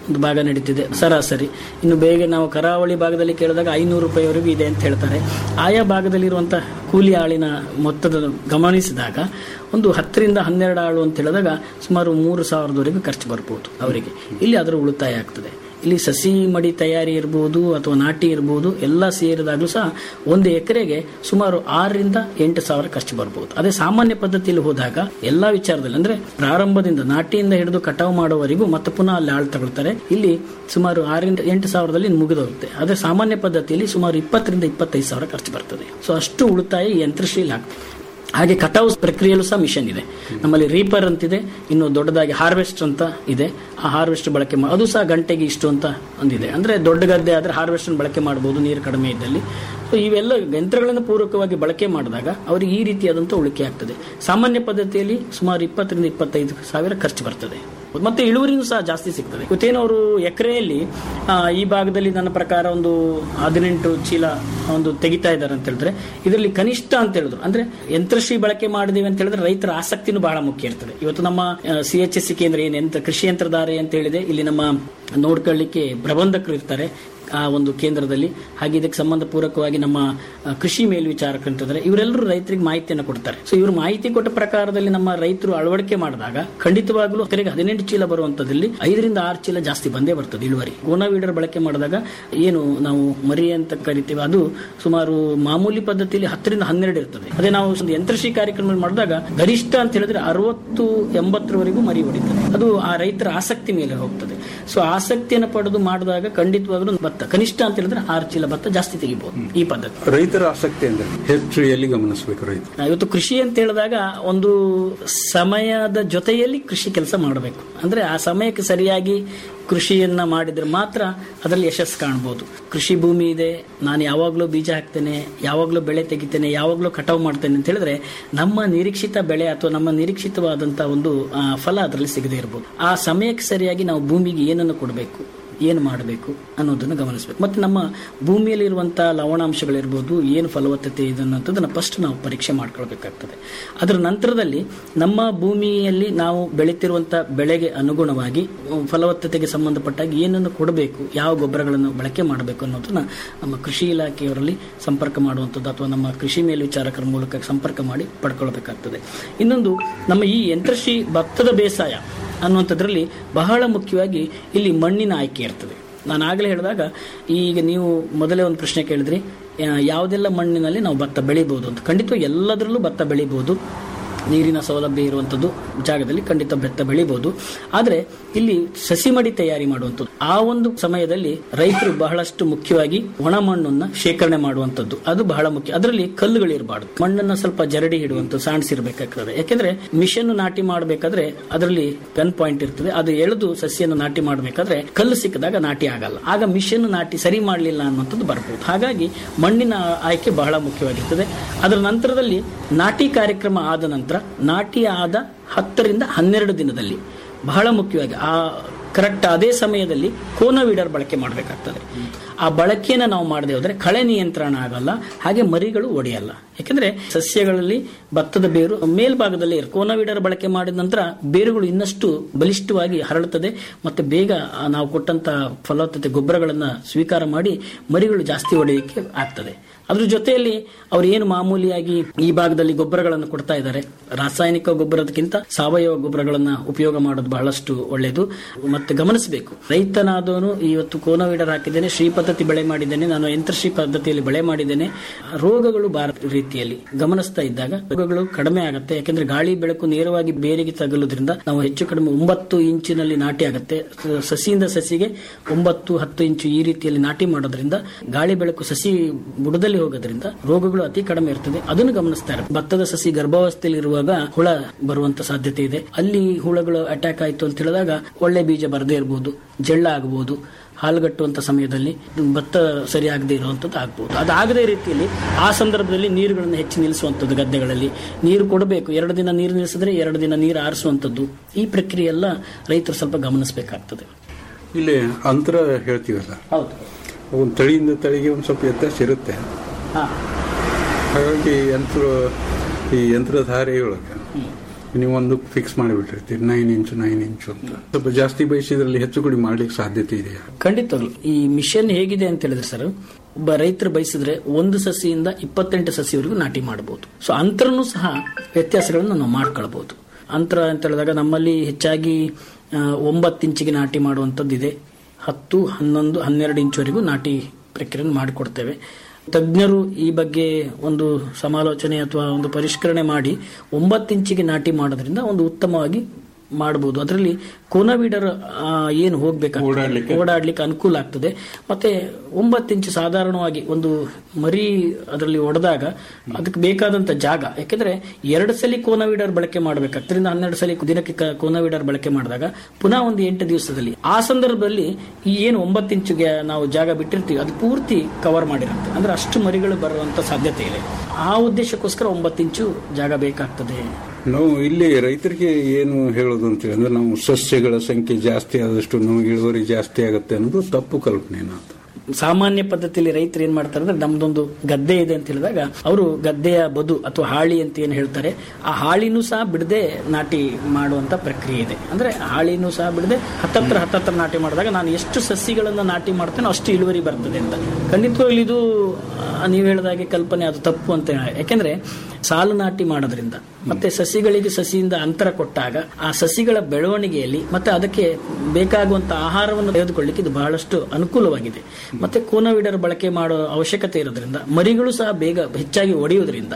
ಒಂದು ಭಾಗ ನಡೀತಿದೆ ಸರಾಸರಿ ಇನ್ನು ಬೇಗ ನಾವು ಕರಾವಳಿ ಭಾಗದಲ್ಲಿ ಕೇಳಿದಾಗ ಐನೂರು ರೂಪಾಯಿವರೆಗೂ ಇದೆ ಅಂತ ಹೇಳ್ತಾರೆ ಆಯಾ ಭಾಗದಲ್ಲಿರುವಂತಹ ಕೂಲಿ ಆಳಿನ ಮೊತ್ತದ ಗಮನಿಸಿದಾಗ ಒಂದು ಹತ್ತರಿಂದ ಹನ್ನೆರಡು ಆಳು ಅಂತ ಹೇಳಿದಾಗ ಸುಮಾರು ಮೂರು ಸಾವಿರದವರೆಗೂ ಖರ್ಚು ಬರ್ಬೋದು ಅವರಿಗೆ ಇಲ್ಲಿ ಅದರ ಉಳಿತಾಯ ಆಗ್ತದೆ ಇಲ್ಲಿ ಸಸಿ ಮಡಿ ತಯಾರಿ ಇರ್ಬೋದು ಅಥವಾ ನಾಟಿ ಇರ್ಬೋದು ಎಲ್ಲ ಸೇರಿದಾಗಲೂ ಸಹ ಒಂದು ಎಕರೆಗೆ ಸುಮಾರು ಆರರಿಂದ ಎಂಟು ಸಾವಿರ ಖರ್ಚು ಬರ್ಬೋದು ಅದೇ ಸಾಮಾನ್ಯ ಪದ್ಧತಿಯಲ್ಲಿ ಹೋದಾಗ ಎಲ್ಲಾ ವಿಚಾರದಲ್ಲಿ ಅಂದ್ರೆ ಪ್ರಾರಂಭದಿಂದ ನಾಟಿಯಿಂದ ಹಿಡಿದು ಕಟಾವು ಮಾಡುವವರೆಗೂ ಮತ್ತೆ ಪುನಃ ಅಲ್ಲಿ ಆಳು ತಗೊಳ್ತಾರೆ ಇಲ್ಲಿ ಸುಮಾರು ಆರರಿಂದ ಎಂಟು ಸಾವಿರದಲ್ಲಿ ಮುಗಿದೋಗುತ್ತೆ ಅದೇ ಸಾಮಾನ್ಯ ಪದ್ಧತಿಯಲ್ಲಿ ಸುಮಾರು ಇಪ್ಪತ್ತರಿಂದ ಇಪ್ಪತ್ತೈದು ಸಾವಿರ ಖರ್ಚು ಬರ್ತದೆ ಸೊ ಅಷ್ಟು ಉಳಿತಾಯ ಈ ಯಂತ್ರಶೀಲ ಆಗ್ತದೆ ಹಾಗೆ ಕಟಾವು ಪ್ರಕ್ರಿಯೆಯಲ್ಲೂ ಸಹ ಮಿಷನ್ ಇದೆ ನಮ್ಮಲ್ಲಿ ರೀಪರ್ ಅಂತಿದೆ ಇನ್ನು ದೊಡ್ಡದಾಗಿ ಹಾರ್ವೆಸ್ಟ್ ಅಂತ ಇದೆ ಆ ಹಾರ್ವೆಸ್ಟ್ ಬಳಕೆ ಮಾ- ಅದು ಸಹ ಗಂಟೆಗೆ ಇಷ್ಟು ಅಂತ ಒಂದಿದೆ ಅಂದ್ರೆ ದೊಡ್ಡ ಗದ್ದೆ ಆದ್ರೆ ಹಾರ್ವೆಸ್ಟ್ ಬಳಕೆ ಮಾಡಬಹುದು ನೀರು ಕಡಿಮೆ ಇದ್ದಲ್ಲಿ ಸೊ ಇವೆಲ್ಲ ಯಂತ್ರಗಳನ್ನು ಪೂರಕವಾಗಿ ಬಳಕೆ ಮಾಡಿದಾಗ ಅವರಿಗೆ ಈ ರೀತಿಯಾದಂಥ ಉಳಿಕೆ ಆಗ್ತದೆ ಸಾಮಾನ್ಯ ಪದ್ಧತಿಯಲ್ಲಿ ಸುಮಾರು ಇಪ್ಪತ್ತರಿಂದ ಇಪ್ಪತ್ತೈದು ಸಾವಿರ ಖರ್ಚು ಬರ್ತದೆ ಮತ್ತೆ ಇಳುವರಿನೂ ಸಹ ಜಾಸ್ತಿ ಸಿಗ್ತದೆ ಇವತ್ತೇನು ಅವರು ಎಕರೆಯಲ್ಲಿ ಈ ಭಾಗದಲ್ಲಿ ನನ್ನ ಪ್ರಕಾರ ಒಂದು ಹದಿನೆಂಟು ಚೀಲ ಒಂದು ತೆಗಿತಾ ಇದ್ದಾರೆ ಅಂತ ಹೇಳಿದ್ರೆ ಇದರಲ್ಲಿ ಕನಿಷ್ಠ ಅಂತ ಹೇಳಿದ್ರು ಅಂದ್ರೆ ಯಂತ್ರಶ್ರೀ ಬಳಕೆ ಮಾಡಿದೀವಿ ಅಂತ ಹೇಳಿದ್ರೆ ರೈತರ ಆಸಕ್ತಿನೂ ಬಹಳ ಮುಖ್ಯ ಇರ್ತದೆ ಇವತ್ತು ನಮ್ಮ ಸಿ ಎಚ್ ಎಸ್ ಸಿ ಕೇಂದ್ರ ಏನು ಯಂತ್ರ ಕೃಷಿ ಯಂತ್ರಧಾರೆ ಅಂತ ಹೇಳಿದೆ ಇಲ್ಲಿ ನಮ್ಮ ನೋಡ್ಕೊಳ್ಳಿಕ್ಕೆ ಪ್ರಬಂಧಕರು ಇರ್ತಾರೆ ಆ ಒಂದು ಕೇಂದ್ರದಲ್ಲಿ ಹಾಗೆ ಇದಕ್ಕೆ ಸಂಬಂಧ ಪೂರಕವಾಗಿ ನಮ್ಮ ಆ, ಕೃಷಿ ಮೇಲ್ವಿಚಾರಕರು ಅಂತಿದ್ದಾರೆ ಇವರೆಲ್ಲರೂ ರೈತರಿಗೆ ಮಾಹಿತಿಯನ್ನು ಕೊಡ್ತಾರೆ ಸೊ ಇವರು ಮಾಹಿತಿ ಕೊಟ್ಟ ಪ್ರಕಾರದಲ್ಲಿ ನಮ್ಮ ರೈತರು ಅಳವಡಿಕೆ ಮಾಡಿದಾಗ ಖಂಡಿತವಾಗ್ಲೂ ಎಕರೆಗೆ ಹದಿನೆಂಟು ಚೀಲ ಬರುವಂತದಲ್ಲಿ ಐದರಿಂದ ಆರು ಚೀಲ ಜಾಸ್ತಿ ಬಂದೇ ಬರ್ತದೆ ಇಳುವರಿ ಗೋನವೀಡರ್ ಬಳಕೆ ಮಾಡಿದಾಗ ಏನು ನಾವು ಮರಿ ಅಂತ ಕರಿತೀವಿ ಅದು ಸುಮಾರು ಮಾಮೂಲಿ ಪದ್ಧತಿಯಲ್ಲಿ ಹತ್ತರಿಂದ ಹನ್ನೆರಡು ಇರ್ತದೆ ಅದೇ ನಾವು ಒಂದು ಯಂತ್ರಶ್ರೀ ಕಾರ್ಯಕ್ರಮ ಮಾಡಿದಾಗ ಗರಿಷ್ಠ ಅಂತ ಹೇಳಿದ್ರೆ ಅರವತ್ತು ಎಂಬತ್ತರವರೆಗೂ ಮರಿ ಹೊಡಿತದೆ ಅದು ಆ ರೈತರ ಆಸಕ್ತಿ ಮೇಲೆ ಹೋಗ್ತದೆ ಸೊ ಆಸಕ್ತಿಯನ್ನು ಪಡೆದು ಮಾಡಿದಾಗ ಖಂಡಿತವಾಗ್ಲೂ ಭತ್ತ ಕನಿಷ್ಠ ಅಂತ ಹೇಳಿದ್ರೆ ಆರು ಚೀಲ ಭತ್ತ ಜಾಸ್ತಿ ತೆಗಿಬಹುದು ಈ ಪದ್ಧತಿ ರೈತರ ಆಸಕ್ತಿ ಅಂದ್ರೆ ಹೆಚ್ಚು ಎಲ್ಲಿ ಗಮನಿಸಬೇಕು ರೈತ ಇವತ್ತು ಕೃಷಿ ಅಂತ ಹೇಳಿದಾಗ ಒಂದು ಸಮಯದ ಜೊತೆಯಲ್ಲಿ ಕೃಷಿ ಕೆಲಸ ಮಾಡಬೇಕು ಅಂದ್ರೆ ಆ ಸಮಯಕ್ಕೆ ಸರಿಯಾಗಿ ಕೃಷಿಯನ್ನ ಮಾಡಿದ್ರೆ ಮಾತ್ರ ಅದರಲ್ಲಿ ಯಶಸ್ಸು ಕಾಣಬಹುದು ಕೃಷಿ ಭೂಮಿ ಇದೆ ನಾನು ಯಾವಾಗಲೂ ಬೀಜ ಹಾಕ್ತೇನೆ ಯಾವಾಗಲೂ ಬೆಳೆ ತೆಗಿತೇನೆ ಯಾವಾಗಲೂ ಕಟಾವು ಮಾಡ್ತೇನೆ ಅಂತ ಹೇಳಿದ್ರೆ ನಮ್ಮ ನಿರೀಕ್ಷಿತ ಬೆಳೆ ಅಥವಾ ನಮ್ಮ ನಿರೀಕ್ಷಿತವಾದಂತಹ ಒಂದು ಆ, ಫಲ ಅದರಲ್ಲಿ ಸಿಗದೇ ಇರಬಹುದು ಆ ಸಮಯಕ್ಕೆ ಸರಿಯಾಗಿ ನಾವು ಭೂಮಿಗೆ ಏನನ್ನು ಕೊಡಬೇಕು ಏನು ಮಾಡಬೇಕು ಅನ್ನೋದನ್ನು ಗಮನಿಸಬೇಕು ಮತ್ತೆ ನಮ್ಮ ಭೂಮಿಯಲ್ಲಿರುವಂತಹ ಲವಣಾಂಶಗಳಿರ್ಬೋದು ಏನು ಫಲವತ್ತತೆ ಇದೆ ಅನ್ನೋದನ್ನ ಫಸ್ಟ್ ನಾವು ಪರೀಕ್ಷೆ ಮಾಡ್ಕೊಳ್ಬೇಕಾಗ್ತದೆ ಅದರ ನಂತರದಲ್ಲಿ ನಮ್ಮ ಭೂಮಿಯಲ್ಲಿ ನಾವು ಬೆಳೀತಿರುವಂತ ಬೆಳೆಗೆ ಅನುಗುಣವಾಗಿ ಉಮ್, ಫಲವತ್ತತೆಗೆ ಸಂಬಂಧಪಟ್ಟಾಗ ಏನನ್ನು ಕೊಡಬೇಕು ಯಾವ ಗೊಬ್ಬರಗಳನ್ನು ಬಳಕೆ ಮಾಡಬೇಕು ಅನ್ನೋದನ್ನ ನಮ್ಮ ಕೃಷಿ ಇಲಾಖೆಯವರಲ್ಲಿ ಸಂಪರ್ಕ ಮಾಡುವಂಥದ್ದು ಅಥವಾ ನಮ್ಮ ಕೃಷಿ ಮೇಲ್ವಿಚಾರಕರ ಮೂಲಕ ಸಂಪರ್ಕ ಮಾಡಿ ಪಡ್ಕೊಳ್ಬೇಕಾಗ್ತದೆ ಇನ್ನೊಂದು ನಮ್ಮ ಈ ಯಂತ್ರಶ್ರೀ ಭತ್ತದ ಬೇಸಾಯ ಅನ್ನುವಂಥದ್ರಲ್ಲಿ ಬಹಳ ಮುಖ್ಯವಾಗಿ ಇಲ್ಲಿ ಮಣ್ಣಿನ ಆಯ್ಕೆ ಇರ್ತದೆ ನಾನು ಆಗಲೇ ಹೇಳಿದಾಗ ಈಗ ನೀವು ಮೊದಲೇ ಒಂದು ಪ್ರಶ್ನೆ ಕೇಳಿದ್ರಿ ಆ, ಯಾವುದೆಲ್ಲ ಮಣ್ಣಿನಲ್ಲಿ ನಾವು ಭತ್ತ ಬೆಳಿಬಹುದು ಅಂತ ಖಂಡಿತ ಎಲ್ಲದರಲ್ಲೂ ಭತ್ತ ಬೆಳಿಬಹುದು ನೀರಿನ ಸೌಲಭ್ಯ ಇರುವಂಥದ್ದು ಜಾಗದಲ್ಲಿ ಖಂಡಿತ ಭತ್ತ ಬೆಳಿಬಹುದು ಆದರೆ ಇಲ್ಲಿ ಸಸಿ ಮಡಿ ತಯಾರಿ ಮಾಡುವಂಥದ್ದು ಆ ಒಂದು ಸಮಯದಲ್ಲಿ ರೈತರು ಬಹಳಷ್ಟು ಮುಖ್ಯವಾಗಿ ಒಣ ಮಣ್ಣನ್ನ ಶೇಖರಣೆ ಮಾಡುವಂಥದ್ದು ಅದು ಬಹಳ ಮುಖ್ಯ ಅದರಲ್ಲಿ ಕಲ್ಲುಗಳಿರಬಾರ್ದು ಮಣ್ಣನ್ನ ಸ್ವಲ್ಪ ಜರಡಿ ಹಿಡುವಂಥದ್ದು ಸಾಣಿಸಿರ್ಬೇಕಾಗ್ತದೆ ಯಾಕೆಂದ್ರೆ ಮಿಷನ್ ನಾಟಿ ಮಾಡಬೇಕಾದ್ರೆ ಅದರಲ್ಲಿ ಗನ್ ಪಾಯಿಂಟ್ ಇರ್ತದೆ ಅದು ಎಳೆದು ಸಸಿಯನ್ನು ನಾಟಿ ಮಾಡಬೇಕಾದ್ರೆ ಕಲ್ಲು ಸಿಕ್ಕಿದಾಗ ನಾಟಿ ಆಗಲ್ಲ ಆಗ ಮಿಷನ್ ನಾಟಿ ಸರಿ ಮಾಡಲಿಲ್ಲ ಅನ್ನುವಂಥದ್ದು ಬರ್ಬೋದು ಹಾಗಾಗಿ ಮಣ್ಣಿನ ಆಯ್ಕೆ ಬಹಳ ಮುಖ್ಯವಾಗಿರ್ತದೆ ಅದರ ನಂತರದಲ್ಲಿ ನಾಟಿ ಕಾರ್ಯಕ್ರಮ ಆದ ನಂತರ ನಾಟಿ ಆದ ಹತ್ತರಿಂದ ಹನ್ನೆರಡು ದಿನದಲ್ಲಿ ಬಹಳ ಮುಖ್ಯವಾಗಿ ಆ ಕರೆಕ್ಟ್ ಅದೇ ಸಮಯದಲ್ಲಿ ಕೋನೋವೀಡರ್ ಬಳಕೆ ಮಾಡಬೇಕಾಗ್ತದೆ ಆ ಬಳಕೆಯನ್ನು ನಾವು ಮಾಡದೆ ಹೋದ್ರೆ ಕಳೆ ನಿಯಂತ್ರಣ ಆಗಲ್ಲ ಹಾಗೆ ಮರಿಗಳು ಒಡೆಯಲ್ಲ ಯಾಕಂದ್ರೆ ಸಸ್ಯಗಳಲ್ಲಿ ಭತ್ತದ ಬೇರು ಮೇಲ್ಭಾಗದಲ್ಲಿ ಇರುತ್ತೆ ಕೋನೋವೀಡರ್ ಬಳಕೆ ಮಾಡಿದ ನಂತರ ಬೇರುಗಳು ಇನ್ನಷ್ಟು ಬಲಿಷ್ಠವಾಗಿ ಹರಡುತ್ತದೆ ಮತ್ತೆ ಬೇಗ ಆ ನಾವು ಕೊಟ್ಟಂತ ಫಲವತ್ತತೆ ಗೊಬ್ಬರಗಳನ್ನ ಸ್ವೀಕಾರ ಮಾಡಿ ಮರಿಗಳು ಜಾಸ್ತಿ ಹೊಡೆಯಲಿಕ್ಕೆ ಆಗ್ತದೆ ಅದ್ರ ಜೊತೆಯಲ್ಲಿ ಅವ್ರು ಏನು ಮಾಮೂಲಿಯಾಗಿ ಈ ಭಾಗದಲ್ಲಿ ಗೊಬ್ಬರಗಳನ್ನು ಕೊಡ್ತಾ ಇದ್ದಾರೆ ರಾಸಾಯನಿಕ ಗೊಬ್ಬರದಕ್ಕಿಂತ ಸಾವಯವ ಗೊಬ್ಬರಗಳನ್ನ ಉಪಯೋಗ ಮಾಡೋದು ಬಹಳಷ್ಟು ಒಳ್ಳೆಯದು ಮತ್ತೆ ಗಮನಿಸಬೇಕು ರೈತನಾದವನು ಇವತ್ತು ಕೋನವೀಡರ್ ಹಾಕಿದ್ದೇನೆ ಶ್ರೀ ಪದ್ಧತಿ ಬೆಳೆ ಮಾಡಿದ್ದೇನೆ ನಾನು ಯಂತ್ರಶ್ರೀ ಪದ್ಧತಿಯಲ್ಲಿ ಬೆಳೆ ಮಾಡಿದ್ದೇನೆ ರೋಗಗಳು ಬಾರ ರೀತಿಯಲ್ಲಿ ಗಮನಿಸ್ತಾ ಇದ್ದಾಗ ರೋಗಗಳು ಕಡಿಮೆ ಆಗುತ್ತೆ ಯಾಕಂದ್ರೆ ಗಾಳಿ ಬೆಳಕು ನೇರವಾಗಿ ಬೇರಿಗೆ ತಗಲುದ್ರಿಂದ ನಾವು ಹೆಚ್ಚು ಕಡಿಮೆ ಒಂಬತ್ತು ಇಂಚಿನಲ್ಲಿ ನಾಟಿ ಆಗುತ್ತೆ ಸ- ಸಸಿಯಿಂದ ಸಸಿಗೆ ಒಂಬತ್ತು ಹತ್ತು ಇಂಚು ಈ ರೀತಿಯಲ್ಲಿ ನಾಟಿ ಮಾಡೋದ್ರಿಂದ ಗಾಳಿ ಬೆಳಕು ಸಸಿ ಬುಡದಲ್ಲಿ ಹೋಗೋದ್ರಿಂದ ರೋಗಗಳು ಅತಿ ಕಡಿಮೆ ಇರ್ತದೆ ಅದನ್ನು ಗಮನಿಸ್ತಾ ಇರಬೇಕು ಭತ್ತದ ಸಸಿ ಗರ್ಭಾವಸ್ಥೆಯಲ್ಲಿ ಇರುವಾಗ ಹುಳ ಬರುವಂತ ಸಾಧ್ಯತೆ ಇದೆ ಅಲ್ಲಿ ಹುಳಗಳು ಅಟ್ಯಾಕ್ ಆಯ್ತು ಅಂತ ಹೇಳಿದಾಗ ಒಳ್ಳೆ ಬೀಜ ಬರದೇ ಇರಬಹುದು ಜಳ್ಳ ಆಗಬಹುದು ಹಾಲುಗಟ್ಟುವಂತ ಸಮಯದಲ್ಲಿ ಭತ್ತ ಸರಿಯಾಗದೇ ಇರುವಂತದ್ದು ಆಗ್ಬಹುದು ಅದಾಗದೇ ರೀತಿಯಲ್ಲಿ ಆ ಸಂದರ್ಭದಲ್ಲಿ ನೀರುಗಳನ್ನು ಹೆಚ್ಚು ನಿಲ್ಲಿಸುವಂಥದ್ದು ಗದ್ದೆಗಳಲ್ಲಿ ನೀರು ಕೊಡಬೇಕು ಎರಡು ದಿನ ನೀರು ನಿಲ್ಲಿಸಿದ್ರೆ ಎರಡು ದಿನ ನೀರು ಆರಿಸುವಂಥದ್ದು ಈ ಪ್ರಕ್ರಿಯೆ ಎಲ್ಲ ರೈತರು ಸ್ವಲ್ಪ ಗಮನಿಸಬೇಕಾಗ್ತದೆ ಇಲ್ಲಿ ಅಂತರ ಹೇಳ್ತೀವಲ್ಲ ಹೌದು ಒಂದು ತಳಿಯಿಂದ ತಳಿಗೆ ಒಂದು ಸ್ವಲ್ಪ ವ್ಯತ್ಯಾಸ ಇರುತ್ತೆ ಹಾ ಹಾಗಾಗಿ ಯಂತ್ರ ಈ ಯಂತ್ರಧಾರೆಯೊಳಗೆ ನೀವು ಒಂದು ಫಿಕ್ಸ್ ಮಾಡಿಬಿಟ್ಟಿರ್ತೀರಿ ನೈನ್ ಇಂಚು ನೈನ್ ಇಂಚು ಅಂತ ಸ್ವಲ್ಪ ಜಾಸ್ತಿ ಬಯಸಿದ್ರಲ್ಲಿ ಹೆಚ್ಚು ಕಡಿಮೆ ಮಾಡ್ಲಿಕ್ಕೆ ಸಾಧ್ಯತೆ ಇದೆಯಾ ಖಂಡಿತವಾಗ್ಲು ಈ ಮಿಷನ್ ಹೇಗಿದೆ ಅಂತ ಹೇಳಿದ್ರೆ ಸರ್ ಒಬ್ಬ ರೈತರು ಬಯಸಿದ್ರೆ ಒಂದು ಸಸಿಯಿಂದ ಇಪ್ಪತ್ತೆಂಟು ಸಸಿವರೆಗೂ ನಾಟಿ ಮಾಡಬಹುದು ಸೊ ಅಂತರನು ಸಹ ವ್ಯತ್ಯಾಸಗಳನ್ನು ನಾವು ಮಾಡ್ಕೊಳ್ಬಹುದು ಅಂತರ ಅಂತ ಹೇಳಿದಾಗ ನಮ್ಮಲ್ಲಿ ಹೆಚ್ಚಾಗಿ ಆ, ಒಂಬತ್ತು ಇಂಚಿಗೆ ನಾಟಿ ಮಾಡುವಂಥದ್ದು ಇದೆ ಹತ್ತು ಹನ್ನೊಂದು ಹನ್ನೆರಡು ಇಂಚುವರೆಗೂ ನಾಟಿ ಪ್ರಕ್ರಿಯೆಯನ್ನು ಮಾಡಿಕೊಡ್ತೇವೆ ತಜ್ಞರು ಈ ಬಗ್ಗೆ ಒಂದು ಸಮಾಲೋಚನೆ ಅಥವಾ ಒಂದು ಪರಿಷ್ಕರಣೆ ಮಾಡಿ ಒಂಬತ್ತು ಇಂಚಿಗೆ ನಾಟಿ ಮಾಡೋದ್ರಿಂದ ಒಂದು ಉತ್ತಮವಾಗಿ ಮಾಡಬಹುದು ಅದರಲ್ಲಿ ಕೋನವೀಡರ್ ಆ, ಏನು ಹೋಗ್ಬೇಕಾಗ್ತದೆ ಓಡಾಡ್ಲಿಕ್ಕೆ ಅನುಕೂಲ ಆಗ್ತದೆ ಮತ್ತೆ ಒಂಬತ್ತು ಇಂಚು ಸಾಧಾರಣವಾಗಿ ಒಂದು ಮರಿ ಅದರಲ್ಲಿ ಒಡೆದಾಗ ಅದಕ್ಕೆ ಬೇಕಾದಂತ ಜಾಗ ಯಾಕೆಂದ್ರೆ ಎರಡು ಸಲ ಕೋನವೀಡರ್ ಬಳಕೆ ಮಾಡಬೇಕಾಗ್ತದೆ ಹನ್ನೆರಡು ಸಲ ದಿನಕ್ಕೆ ಕ- ಕೋನವೀಡರ್ ಬಳಕೆ ಮಾಡಿದಾಗ ಪುನಃ ಒಂದು ಎಂಟು ದಿವಸದಲ್ಲಿ ಆ ಸಂದರ್ಭದಲ್ಲಿ ಈ ಏನು ಒಂಬತ್ತು ಇಂಚುಗೆ ನಾವು ಜಾಗ ಬಿಟ್ಟಿರ್ತೀವಿ ಅದು ಪೂರ್ತಿ ಕವರ್ ಮಾಡಿರುತ್ತೆ ಅಂದ್ರೆ ಅಷ್ಟು ಮರಿಗಳು ಬರುವಂತ ಸಾಧ್ಯತೆ ಇದೆ ಆ ಉದ್ದೇಶಕ್ಕೋಸ್ಕರ ಒಂಬತ್ತು ಇಂಚು ಜಾಗ ಬೇಕಾಗ್ತದೆ ನಾವು ಇಲ್ಲಿ ರೈತರಿಗೆ ಏನು ಹೇಳೋದು ಅಂತ ಹೇಳಿದ್ರೆ ನಾವು ಸಸ್ಯಗಳ ಸಂಖ್ಯೆ ಜಾಸ್ತಿ ಆದಷ್ಟು ನಮಗೆ ಇಳುವರಿ ಜಾಸ್ತಿ ಆಗುತ್ತೆ ಅನ್ನೋದು ತಪ್ಪು ಕಲ್ಪನೆ ಅಂತ ಸಾಮಾನ್ಯ ಪದ್ಧತಿಯಲ್ಲಿ ರೈತರು ಏನ್ ಮಾಡ್ತಾರೆ ಅಂದ್ರೆ ನಮ್ದೊಂದು ಗದ್ದೆ ಇದೆ ಅಂತ ಹೇಳಿದಾಗ ಅವರು ಗದ್ದೆಯ ಬದು ಅಥವಾ ಹಾಳಿ ಅಂತ ಏನ್ ಹೇಳ್ತಾರೆ ಆ ಹಾಳಿನೂ ಸಹ ಬಿಡದೆ ನಾಟಿ ಮಾಡುವಂತ ಪ್ರಕ್ರಿಯೆ ಇದೆ ಅಂದ್ರೆ ಹಾಳಿನೂ ಸಹ ಬಿಡದೆ ಹತ್ತತ್ರ ಹತ್ತತ್ರ ನಾಟಿ ಮಾಡಿದಾಗ ನಾನು ಎಷ್ಟು ಸಸಿಗಳನ್ನ ನಾಟಿ ಮಾಡ್ತೇನೋ ಅಷ್ಟು ಇಳುವರಿ ಬರ್ತದೆ ಅಂತ ಖಂಡಿತವಾಗ್ಲೂ ಇದು ಆ, ನೀವು ಹೇಳಿದಾಗೆ ಕಲ್ಪನೆ ಅದು ತಪ್ಪು ಅಂತ ಹೇಳ- ಯಾಕೆಂದ್ರೆ ಸಾಲು ನಾಟಿ ಮಾಡೋದ್ರಿಂದ ಮತ್ತೆ ಸಸಿಗಳಿಗೆ ಸಸಿಯಿಂದ ಅಂತರ ಕೊಟ್ಟಾಗ ಆ ಸಸಿಗಳ ಬೆಳವಣಿಗೆಯಲ್ಲಿ ಮತ್ತೆ ಅದಕ್ಕೆ ಬೇಕಾಗುವಂತ ಆಹಾರವನ್ನು ತೆಗೆದುಕೊಳ್ಳಿಕ್ಕೆ ಇದು ಬಹಳಷ್ಟು ಅನುಕೂಲವಾಗಿದೆ ಮತ್ತೆ ಕೋನೋವಿಡರ್ ಬಳಕೆ ಮಾಡೋ ಅವಶ್ಯಕತೆ ಇರೋದ್ರಿಂದ ಮರಿಗಳು ಸಹ ಬೇಗ ಹೆಚ್ಚಾಗಿ ಒಡೆಯುವುದರಿಂದ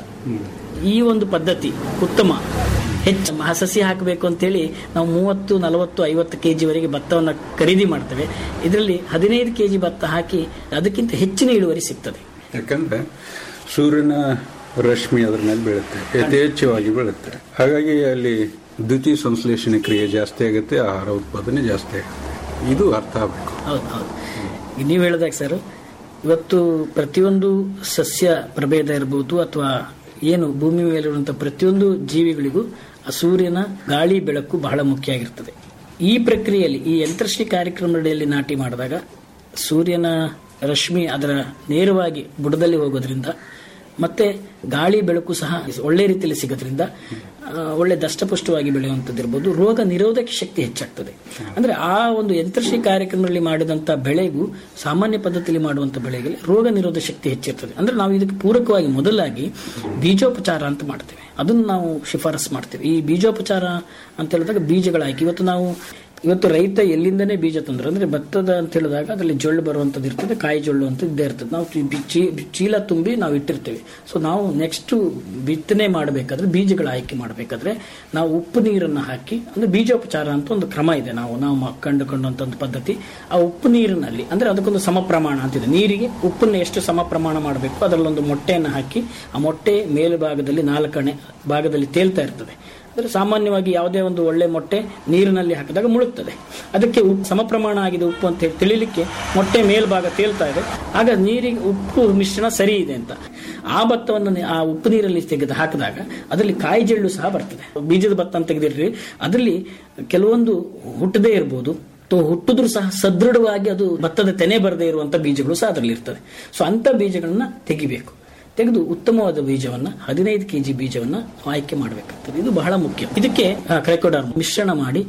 ಈ ಒಂದು ಪದ್ಧತಿ ಉತ್ತಮ ಹೆಚ್ಚು ಮ- ಸಸಿ ಹಾಕಬೇಕು ಅಂತೇಳಿ ನಾವು ಮೂವತ್ತು ನಲವತ್ತು ಐವತ್ತು ಕೆಜಿ ವರೆಗೆ ಭತ್ತವನ್ನು ಖರೀದಿ ಮಾಡ್ತೇವೆ ಇದರಲ್ಲಿ ಹದಿನೈದು ಕೆಜಿ ಭತ್ತ ಹಾಕಿ ಅದಕ್ಕಿಂತ ಹೆಚ್ಚಿನ ಇಳುವರಿ ಸಿಗ್ತದೆ ಯಾಕಂದ್ರೆ ಸೂರ್ಯನ ರಶ್ಮಿ ಅದ್ರ ಮೇಲೆ ಬೀಳುತ್ತೆ ಯಥೇಚ್ಛವಾಗಿ ಬೀಳುತ್ತೆ ಹಾಗಾಗಿ ಅಲ್ಲಿ ದ್ವಿತೀಯ ಸಂಶ್ಲೇಷಣೆ ಕ್ರಿಯೆ ಜಾಸ್ತಿ ಆಗುತ್ತೆ ಆಹಾರ ಉತ್ಪಾದನೆ ಜಾಸ್ತಿ ಆಗುತ್ತೆ ಇದು ಅರ್ಥ ಆಗಬೇಕು ಹೌದು ಹೌದು ಈಗ ನೀವು ಹೇಳಿದಾಗ ಸರ್ ಇವತ್ತು ಪ್ರತಿಯೊಂದು ಸಸ್ಯ ಪ್ರಭೇದ ಇರಬಹುದು ಅಥವಾ ಏನು ಭೂಮಿ ಮೇಲಿರುವಂತಹ ಪ್ರತಿಯೊಂದು ಜೀವಿಗಳಿಗೂ ಆ ಸೂರ್ಯನ ಗಾಳಿ ಬೆಳಕು ಬಹಳ ಮುಖ್ಯ ಆಗಿರ್ತದೆ ಈ ಪ್ರಕ್ರಿಯೆಯಲ್ಲಿ ಈ ಯಂತ್ರಶ್ರೀ ಕಾರ್ಯಕ್ರಮದಲ್ಲಿ ನಾಟಿ ಮಾಡಿದಾಗ ಸೂರ್ಯನ ರಶ್ಮಿ ಅದರ ನೇರವಾಗಿ ಬುಡದಲ್ಲಿ ಹೋಗೋದ್ರಿಂದ ಮತ್ತೆ ಗಾಳಿ ಬೆಳಕು ಸಹ ಒಳ್ಳೆ ರೀತಿಯಲ್ಲಿ ಸಿಗೋದ್ರಿಂದ ಆ, ಒಳ್ಳೆ ದಷ್ಟಪುಷ್ಟವಾಗಿ ಬೆಳೆಯುವಂಥದ್ದಿರ್ಬೋದು ರೋಗ ನಿರೋಧಕ ಶಕ್ತಿ ಹೆಚ್ಚಾಗ್ತದೆ ಅಂದ್ರೆ ಆ ಒಂದು ಯಂತ್ರಶ್ರೀ ಕಾರ್ಯಕ್ರಮದಲ್ಲಿ ಮಾಡಿದಂತ ಬೆಳೆಗೂ ಸಾಮಾನ್ಯ ಪದ್ಧತಿಯಲ್ಲಿ ಮಾಡುವಂತ ಬೆಳೆಗೆ ರೋಗ ನಿರೋಧಕ ಶಕ್ತಿ ಹೆಚ್ಚಿರ್ತದೆ ಅಂದ್ರೆ ನಾವು ಇದಕ್ಕೆ ಪೂರಕವಾಗಿ ಮೊದಲಾಗಿ ಬೀಜೋಪಚಾರ ಅಂತ ಮಾಡ್ತೇವೆ ಅದನ್ನು ನಾವು ಶಿಫಾರಸ್ ಮಾಡ್ತೇವೆ ಈ ಬೀಜೋಪಚಾರ ಅಂತ ಹೇಳಿದಾಗ ಬೀಜಗಳ ಆಯ್ಕೆ ಇವತ್ತು ನಾವು ಇವತ್ತು ರೈತ ಎಲ್ಲಿಂದನೇ ಬೀಜ ತಂದ್ರೆ ಅಂದ್ರೆ ಭತ್ತದ ಅಂತ ಹೇಳಿದಾಗ ಅದರಲ್ಲಿ ಜೊಳ್ಳು ಬರುವಂತದ್ದು ಇರ್ತದೆ ಕಾಯಿ ಜೊಳ್ಳು ಅಂತ ಇದ್ದೇ ಇರ್ತದೆ ನಾವು ಚೀ- ಚೀ- ಚೀಲ ತುಂಬಿ ನಾವು ಇಟ್ಟಿರ್ತೇವೆ ಸೊ ನಾವು ನೆಕ್ಸ್ಟ್ ಬಿತ್ತನೆ ಮಾಡಬೇಕಾದ್ರೆ ಬೀಜಗಳ ಆಯ್ಕೆ ಮಾಡಬೇಕಾದ್ರೆ ನಾವು ಉಪ್ಪು ನೀರನ್ನು ಹಾಕಿ ಅಂದ್ರೆ ಬೀಜೋಪಚಾರ ಅಂತ ಒಂದು ಕ್ರಮ ಇದೆ ನಾವು ನಾವು ಮ- ಕಂಡುಕೊಂಡಂತ ಒಂದು ಪದ್ಧತಿ ಆ ಉಪ್ಪು ನೀರಿನಲ್ಲಿ ಅಂದ್ರೆ ಅದಕ್ಕೊಂದು ಸಮ ಪ್ರಮಾಣ ಅಂತಿದೆ ನೀರಿಗೆ ಉಪ್ಪನ್ನು ಎಷ್ಟು ಸಮ ಪ್ರಮಾಣ ಮಾಡಬೇಕು ಅದರಲ್ಲೊಂದು ಮೊಟ್ಟೆಯನ್ನು ಹಾಕಿ ಆ ಮೊಟ್ಟೆ ಮೇಲ್ಭಾಗದಲ್ಲಿ ನಾಲ್ಕಣೆ ಭಾಗದಲ್ಲಿ ತೇಲ್ತಾ ಇರ್ತದೆ ಅಂದ್ರೆ ಸಾಮಾನ್ಯವಾಗಿ ಯಾವುದೇ ಒಂದು ಒಳ್ಳೆ ಮೊಟ್ಟೆ ನೀರಿನಲ್ಲಿ ಹಾಕಿದಾಗ ಮುಳುಗ್ತದೆ ಅದಕ್ಕೆ ಉಪ್ಪು ಸಮ ಪ್ರಮಾಣ ಆಗಿದೆ ಉಪ್ಪು ಅಂತ ಹೇಳಿ ತಿಳಿಲಿಕ್ಕೆ ಮೊಟ್ಟೆ ಮೇಲ್ಭಾಗ ತೇಲ್ತಾ ಇದೆ ಆಗ ನೀರಿಗೆ ಉಪ್ಪು ಮಿಶ್ರಣ ಸರಿ ಇದೆ ಅಂತ ಆ ಭತ್ತವನ್ನು ನಿ- ಆ ಉಪ್ಪು ನೀರಲ್ಲಿ ತೆಗೆದು ಹಾಕಿದಾಗ ಅದರಲ್ಲಿ ಕಾಯಿ ಜೆಳ್ಳು ಸಹ ಬರ್ತದೆ ಬೀಜದ ಭತ್ತ ಅಂತ ತೆಗೆದಿರ್ರಿ ಅದರಲ್ಲಿ ಕೆಲವೊಂದು ಹುಟ್ಟದೇ ಇರ್ಬೋದು ಅಥವಾ ಹುಟ್ಟಿದ್ರು ಸಹ ಸದೃಢವಾಗಿ ಅದು ಭತ್ತದ ತೆನೆ ಬರದೇ ಇರುವಂತ ಬೀಜಗಳು ಸಹ ಅದರಲ್ಲಿ ಇರ್ತದೆ ಸೊ ಅಂತ ಬೀಜಗಳನ್ನ ತೆಗಿಬೇಕು ತೆಗೆದು ಉತ್ತಮವಾದ ಬೀಜವನ್ನ ಹದಿನೈದು ಕೆಜಿ ಬೀಜವನ್ನ ಆಯ್ಕೆ ಮಾಡಬೇಕಾಗ್ತದೆ ಇದು ಬಹಳ ಮುಖ್ಯ ಇದಕ್ಕೆ ಕ್ರೈಕೋಡಾರ್ ಮಿಶ್ರಣ ಮಾಡಿ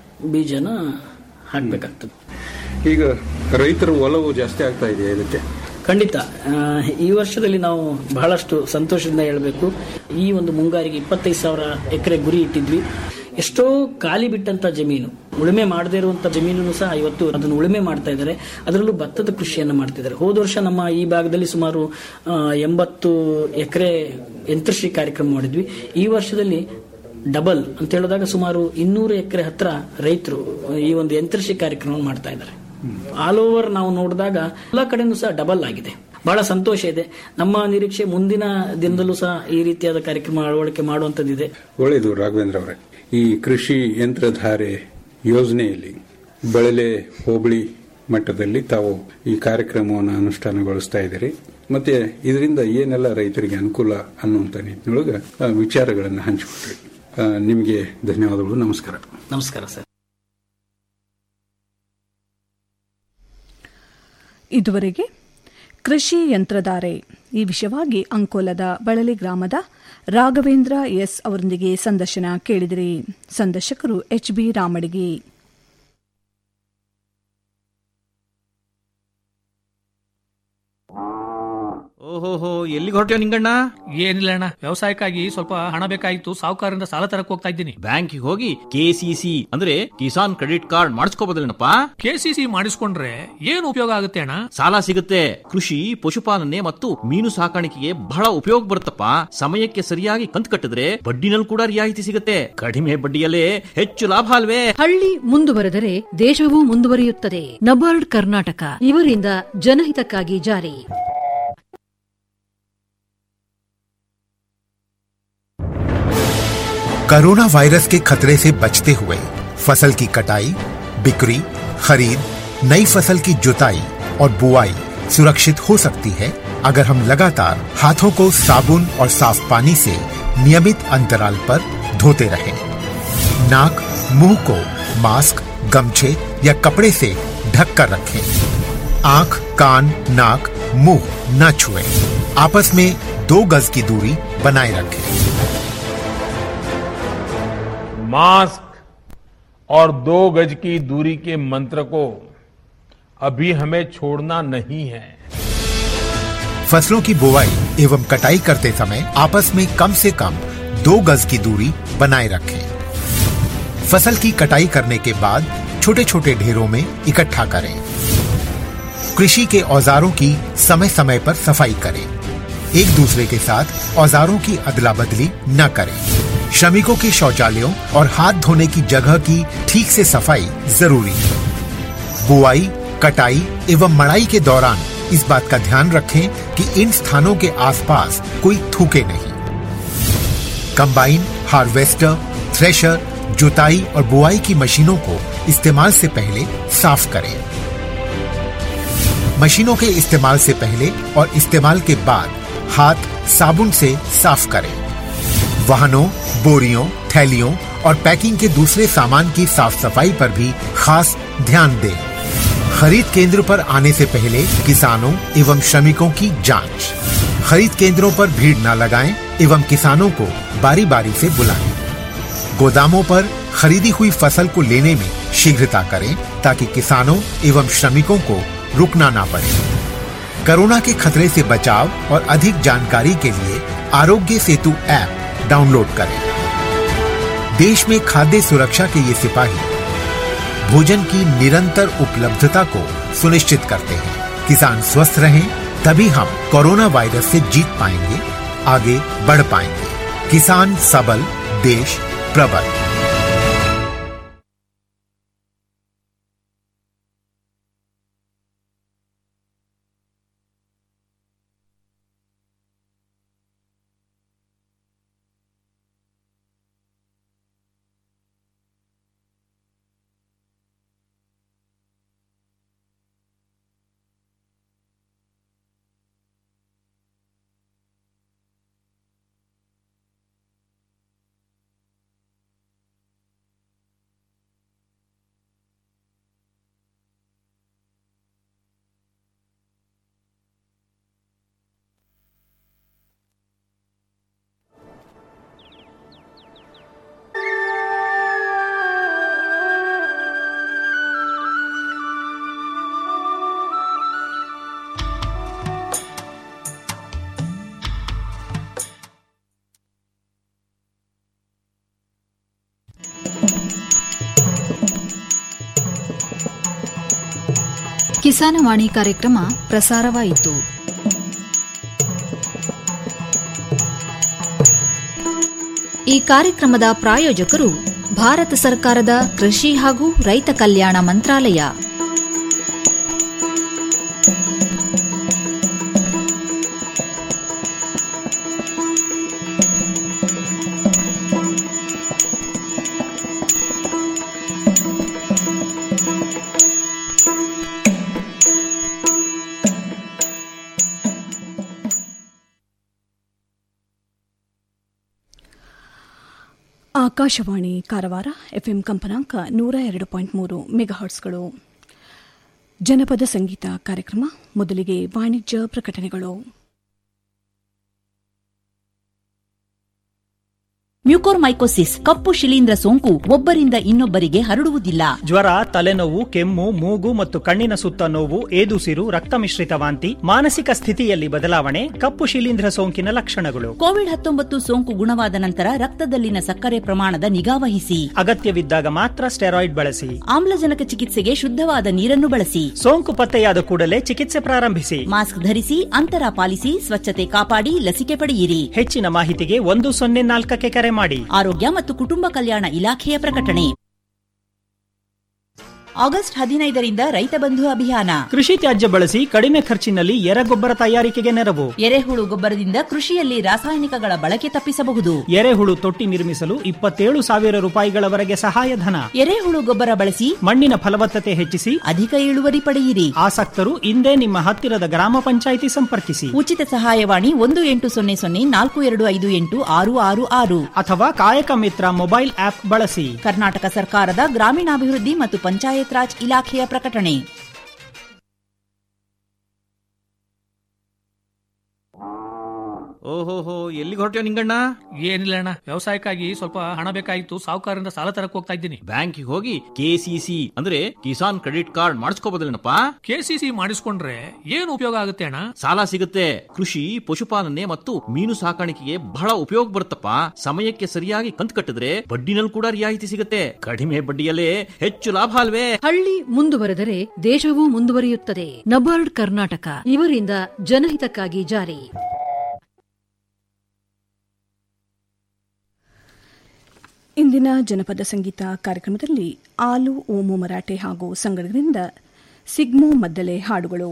ಬೀಜನ ಹಾಕ್ಬೇಕಾಗ್ತದೆ ಈಗ ರೈತರ ಒಲವು ಜಾಸ್ತಿ ಆಗ್ತಾ ಇದೆಯಾ ಇದಕ್ಕೆ ಖಂಡಿತ ಆ, ಈ ವರ್ಷದಲ್ಲಿ ನಾವು ಬಹಳಷ್ಟು ಸಂತೋಷದಿಂದ ಹೇಳಬೇಕು ಈ ಒಂದು ಮುಂಗಾರಿಗೆ ಇಪ್ಪತ್ತೈದು ಸಾವಿರ ಎಕರೆ ಗುರಿ ಇಟ್ಟಿದ್ವಿ ಎಷ್ಟೋ ಖಾಲಿ ಬಿಟ್ಟಂತ ಜಮೀನು ಉಳುಮೆ ಮಾಡದೇ ಇರುವಂತ ಜಮೀನು ಸಹ ಇವತ್ತು ಅದನ್ನು ಉಳುಮೆ ಮಾಡ್ತಾ ಇದ್ದಾರೆ ಅದರಲ್ಲೂ ಭತ್ತದ ಕೃಷಿಯನ್ನು ಮಾಡ್ತಿದ್ದಾರೆ ಹೋದ ವರ್ಷ ನಮ್ಮ ಈ ಭಾಗದಲ್ಲಿ ಸುಮಾರು ಆ, ಎಂಬತ್ತು ಎಕರೆ ಯಂತ್ರಶ್ರೀ ಕಾರ್ಯಕ್ರಮ ಮಾಡಿದ್ವಿ ಈ ವರ್ಷದಲ್ಲಿ ಡಬಲ್ ಅಂತ ಹೇಳಿದಾಗ ಸುಮಾರು ಇನ್ನೂರು ಎಕರೆ ಹತ್ರ ರೈತರು ಈ ಒಂದು ಯಂತ್ರಶ್ರೀ ಕಾರ್ಯಕ್ರಮ ಮಾಡ್ತಾ ಇದ್ದಾರೆ ಆಲ್ ಓವರ್ ನಾವು ನೋಡಿದಾಗ ಎಲ್ಲ ಕಡೆನೂ ಸಹ ಡಬಲ್ ಆಗಿದೆ ಬಹಳ ಸಂತೋಷ ಇದೆ ನಮ್ಮ ನಿರೀಕ್ಷೆ ಮುಂದಿನ ದಿನದಲ್ಲೂ ಸಹ ಈ ರೀತಿಯಾದ ಕಾರ್ಯಕ್ರಮ ಅಳವಡಿಕೆ ಮಾಡುವಂತದ್ದಿದೆ ಒಳ್ಳೆಯದು ರಾಘವೇಂದ್ರ ಅವರೇ ಈ ಕೃಷಿ ಯಂತ್ರಧಾರೆ ಯೋಜನೆಯಲ್ಲಿ ಬೆಳಲೆ ಹೋಬಳಿ ಮಟ್ಟದಲ್ಲಿ ತಾವು ಈ ಕಾರ್ಯಕ್ರಮವನ್ನು ಅನುಷ್ಠಾನಗೊಳಿಸ್ತಾ ಇದ್ದೀರಿ ಮತ್ತೆ ಇದರಿಂದ ಏನೆಲ್ಲ ರೈತರಿಗೆ ಅನುಕೂಲ ಅನ್ನುವಂಥ ನಿಟ್ಟಿನೊಳಗೆ ಆ, ವಿಚಾರಗಳನ್ನು ಹಂಚಿಕೊಟ್ರಿ ಆ, ನಿಮಗೆ ಧನ್ಯವಾದಗಳು ನಮಸ್ಕಾರ ನಮಸ್ಕಾರ ಸರ್ ಇದುವರೆಗೆ ಕೃಷಿ ಯಂತ್ರಧಾರೆ ಈ ವಿಷಯವಾಗಿ ಅಂಕೋಲದ ಬಳಲಿ ಗ್ರಾಮದ ರಾಘವೇಂದ್ರ ಎಸ್ ಅವರೊಂದಿಗೆ ಸಂದರ್ಶನ ಕೇಳಿದಿರಿ ಸಂದರ್ಶಕರು ಎಚ್ ಬಿ ರಾಮಡಿಗೆ ಓಹೋಹೋ ಎಲ್ಲಿಗೆ ಹೊರಟ್ಯೋ ನಿಂಗಣ್ಣ ಏನಿಲ್ಲ ಅಣ್ಣ ವ್ಯವಸಾಯಕ್ಕಾಗಿ ಸ್ವಲ್ಪ ಹಣ ಬೇಕಾಗಿತ್ತು ಸಾಹುಕಾರರಿಂದ ಸಾಲ ತರಕ್ ಹೋಗ್ತಾ ಇದ್ದೀನಿ ಬ್ಯಾಂಕಿಗೆ ಹೋಗಿ ಕೆಸಿಸಿ ಅಂದ್ರೆ ಕಿಸಾನ್ ಕ್ರೆಡಿಟ್ ಕಾರ್ಡ್ ಮಾಡಿಸ್ಕೋಬೋದಲ್ಲೇನಪ್ಪ ಕೆಸಿಸಿ ಮಾಡಿಸ್ಕೊಂಡ್ರೆ ಏನು ಉಪಯೋಗ ಆಗುತ್ತೆ ಅಣ್ಣ ಸಾಲ ಸಿಗುತ್ತೆ ಕೃಷಿ ಪಶುಪಾಲನೆ ಮತ್ತು ಮೀನು ಸಾಕಾಣಿಕೆಗೆ ಬಹಳ ಉಪಯೋಗ ಬರುತ್ತಪ್ಪ ಸಮಯಕ್ಕೆ ಸರಿಯಾಗಿ ಕಂತು ಕಟ್ಟಿದ್ರೆ ಬಡ್ಡಿನಲ್ಲಿ ಕೂಡ ರಿಯಾಯಿತಿ ಸಿಗುತ್ತೆ ಕಡಿಮೆ ಬಡ್ಡಿಯಲ್ಲೇ ಹೆಚ್ಚು ಲಾಭ ಅಲ್ವೇ ಹಳ್ಳಿ ಮುಂದುವರೆದರೆ ದೇಶವೂ ಮುಂದುವರಿಯುತ್ತದೆ ನಬಾರ್ಡ್ ಕರ್ನಾಟಕ ಇವರಿಂದ ಜನಹಿತಕ್ಕಾಗಿ ಜಾರಿ कोरोना वायरस के खतरे से बचते हुए फसल की कटाई बिक्री खरीद नई फसल की जुताई और बुआई सुरक्षित हो सकती है अगर हम लगातार हाथों को साबुन और साफ पानी से नियमित अंतराल पर धोते रहें। नाक मुंह को मास्क गमछे या कपड़े से ढक कर रखें आंख कान नाक मुंह न छुएं। आपस में दो गज की दूरी बनाए रखें मास्क और दो गज की दूरी के मंत्र को अभी हमें छोड़ना नहीं है फसलों की बुवाई एवं कटाई करते समय आपस में कम से कम दो गज की दूरी बनाए रखें फसल की कटाई करने के बाद छोटे छोटे ढेरों में इकट्ठा करें कृषि के औजारों की समय समय पर सफाई करें एक दूसरे के साथ औजारों की अदला बदली न करें श्रमिकों के शौचालयों और हाथ धोने की जगह की ठीक से सफाई जरूरी है बुआई कटाई एवं मड़ाई के दौरान इस बात का ध्यान रखें कि इन स्थानों के आसपास कोई थूके नहीं कंबाइन हार्वेस्टर थ्रेशर जुताई और बुआई की मशीनों को इस्तेमाल से पहले साफ करें मशीनों के इस्तेमाल से पहले और इस्तेमाल के बाद हाथ साबुन से साफ करें वाहनों बोरियों थैलियों और पैकिंग के दूसरे सामान की साफ सफाई पर भी खास ध्यान दें खरीद केंद्र पर आने से पहले किसानों एवं श्रमिकों की जांच खरीद केंद्रों पर भीड़ न लगाएं एवं किसानों को बारी बारी से बुलाएं गोदामों पर खरीदी हुई फसल को लेने में शीघ्रता करें ताकि किसानों एवं श्रमिकों को रुकना ना पड़े कोरोना के खतरे से बचाव और अधिक जानकारी के लिए आरोग्य सेतु ऐप डाउनलोड करें देश में खाद्य सुरक्षा के ये सिपाही भोजन की निरंतर उपलब्धता को सुनिश्चित करते हैं किसान स्वस्थ रहें तभी हम कोरोना वायरस से जीत पाएंगे आगे बढ़ पाएंगे किसान सबल देश प्रबल ಕಿಸಾನವಾಣಿ ಕಾರ್ಯಕ್ರಮ ಪ್ರಸಾರವಾಯಿತು ಈ ಕಾರ್ಯಕ್ರಮದ ಪ್ರಾಯೋಜಕರು ಭಾರತ ಸರ್ಕಾರದ ಕೃಷಿ ಹಾಗೂ ರೈತ ಕಲ್ಯಾಣ ಮಂತ್ರಾಲಯ ಆಕಾಶವಾಣಿ ಕಾರವಾರ ಎಫ್ಎಂ ಕಂಪನಾಂಕ ನೂರ ಎರಡು ಪಾಯಿಂಟ್ ಮೂರು ಮೆಗಾಹರ್ಟ್ಸ್ಗಳು ಜನಪದ ಸಂಗೀತ ಕಾರ್ಯಕ್ರಮ ಮೊದಲಿಗೆ ವಾಣಿಜ್ಯ ಪ್ರಕಟಣೆಗಳು ಮ್ಯೂಕೋರ್ಮೈಕೋಸಿಸ್ ಕಪ್ಪು ಶಿಲೀಂಧ್ರ ಸೋಂಕು ಒಬ್ಬರಿಂದ ಇನ್ನೊಬ್ಬರಿಗೆ ಹರಡುವುದಿಲ್ಲ ಜ್ವರ ತಲೆನೋವು ಕೆಮ್ಮು ಮೂಗು ಮತ್ತು ಕಣ್ಣಿನ ಸುತ್ತ ನೋವು ಏದುಸಿರು ರಕ್ತ ಮಿಶ್ರಿತ ವಾಂತಿ ಮಾನಸಿಕ ಸ್ಥಿತಿಯಲ್ಲಿ ಬದಲಾವಣೆ ಕಪ್ಪು ಶಿಲೀಂಧ್ರ ಸೋಂಕಿನ ಲಕ್ಷಣಗಳು ಕೋವಿಡ್ ಹತ್ತೊಂಬತ್ತು ಸೋಂಕು ಗುಣವಾದ ನಂತರ ರಕ್ತದಲ್ಲಿನ ಸಕ್ಕರೆ ಪ್ರಮಾಣದ ನಿಗಾವಹಿಸಿ ಅಗತ್ಯವಿದ್ದಾಗ ಮಾತ್ರ ಸ್ಟೆರಾಯ್ಡ್ ಬಳಸಿ ಆಮ್ಲಜನಕ ಚಿಕಿತ್ಸೆಗೆ ಶುದ್ಧವಾದ ನೀರನ್ನು ಬಳಸಿ ಸೋಂಕು ಪತ್ತೆಯಾದ ಕೂಡಲೇ ಚಿಕಿತ್ಸೆ ಪ್ರಾರಂಭಿಸಿ ಮಾಸ್ಕ್ ಧರಿಸಿ ಅಂತರ ಪಾಲಿಸಿ ಸ್ವಚ್ಛತೆ ಕಾಪಾಡಿ ಲಸಿಕೆ ಪಡೆಯಿರಿ ಹೆಚ್ಚಿನ ಮಾಹಿತಿಗೆ ಒಂದು ಸೊನ್ನೆ ನಾಲ್ಕಕ್ಕೆ ಕರೆ ಮಾಡಿ ಆರೋಗ್ಯ ಮತ್ತು ಕುಟುಂಬ ಕಲ್ಯಾಣ ಇಲಾಖೆಯ ಪ್ರಕಟಣೆ ಆಗಸ್ಟ್ ಹದಿನೈದರಿಂದ ರೈತ ಬಂಧು ಅಭಿಯಾನ ಕೃಷಿ ತ್ಯಾಜ್ಯ ಬಳಸಿ ಕಡಿಮೆ ಖರ್ಚಿನಲ್ಲಿ ಎರೆಗೊಬ್ಬರ ತಯಾರಿಕೆಗೆ ನೆರವು ಎರೆಹುಳು ಗೊಬ್ಬರದಿಂದ ಕೃಷಿಯಲ್ಲಿ ರಾಸಾಯನಿಕಗಳ ಬಳಕೆ ತಪ್ಪಿಸಬಹುದು ಎರೆಹುಳು ತೊಟ್ಟಿ ನಿರ್ಮಿಸಲು ಇಪ್ಪತ್ತೇಳು ಸಾವಿರ ರೂಪಾಯಿಗಳವರೆಗೆ ಸಹಾಯಧನ ಎರೆಹುಳು ಗೊಬ್ಬರ ಬಳಸಿ ಮಣ್ಣಿನ ಫಲವತ್ತತೆ ಹೆಚ್ಚಿಸಿ ಅಧಿಕ ಇಳುವರಿ ಪಡೆಯಿರಿ ಆಸಕ್ತರು ಇಂದೇ ನಿಮ್ಮ ಹತ್ತಿರದ ಗ್ರಾಮ ಪಂಚಾಯಿತಿ ಸಂಪರ್ಕಿಸಿ ಉಚಿತ ಸಹಾಯವಾಣಿ ಒಂದು ಎಂಟು ಸೊನ್ನೆ ಸೊನ್ನೆ ನಾಲ್ಕು ಎರಡು ಐದು ಎಂಟು ಆರು ಆರು ಆರು ಅಥವಾ ಕಾಯಕ ಮಿತ್ರ ಮೊಬೈಲ್ ಆಪ್ ಬಳಸಿ ಕರ್ನಾಟಕ ಸರ್ಕಾರದ ಗ್ರಾಮೀಣಾಭಿವೃದ್ಧಿ ಮತ್ತು ಪಂಚಾಯತ್ ರಾಜ್ ಇಲಾಖೆಯ ಪ್ರಕಟಣೆ ಓಹೋಹೋ ಎಲ್ಲಿಗೆ ಹೊರಟ್ಯೋ ನಿಂಗಣ್ಣ ಏನಿಲ್ಲ ಅಣ್ಣ ವ್ಯವಸಾಯಕ್ಕಾಗಿ ಸ್ವಲ್ಪ ಹಣ ಬೇಕಾಗಿತ್ತು ಸಾಹುಕಾರರಿಂದ ಸಾಲ ತರಕ್ ಹೋಗ್ತಾ ಇದ್ದೀನಿ ಬ್ಯಾಂಕಿಗೆ ಹೋಗಿ ಕೆಸಿಸಿ ಅಂದ್ರೆ ಕಿಸಾನ್ ಕ್ರೆಡಿಟ್ ಕಾರ್ಡ್ ಮಾಡಿಸ್ಕೋಬೋದಲ್ಲೇನಪ್ಪ ಕೆಸಿಸಿ ಮಾಡಿಸ್ಕೊಂಡ್ರೆ ಏನು ಉಪಯೋಗ ಆಗುತ್ತೆ ಅಣ್ಣ ಸಾಲ ಸಿಗುತ್ತೆ ಕೃಷಿ ಪಶುಪಾಲನೆ ಮತ್ತು ಮೀನು ಸಾಕಾಣಿಕೆಗೆ ಬಹಳ ಉಪಯೋಗ ಬರುತ್ತಪ್ಪ ಸಮಯಕ್ಕೆ ಸರಿಯಾಗಿ ಕಂತು ಕಟ್ಟಿದ್ರೆ ಬಡ್ಡಿನಲ್ಲಿ ಕೂಡ ರಿಯಾಯಿತಿ ಸಿಗುತ್ತೆ ಕಡಿಮೆ ಬಡ್ಡಿಯಲ್ಲೇ ಹೆಚ್ಚು ಲಾಭ ಅಲ್ವೇ ಹಳ್ಳಿ ಮುಂದುವರೆದರೆ ದೇಶವೂ ಮುಂದುವರಿಯುತ್ತದೆ ನಬಾರ್ಡ್ ಕರ್ನಾಟಕ ಇವರಿಂದ ಜನಹಿತಕ್ಕಾಗಿ ಜಾರಿ ಇಂದಿನ ಜನಪದ ಸಂಗೀತ ಕಾರ್ಯಕ್ರಮದಲ್ಲಿ ಆಲು ಓಮು ಮರಾಠೆ ಹಾಗೂ ಸಂಗಡಗಳಿಂದ ಸಿಗ್ಮೋ ಮದ್ದಲೆ ಹಾಡುಗಳು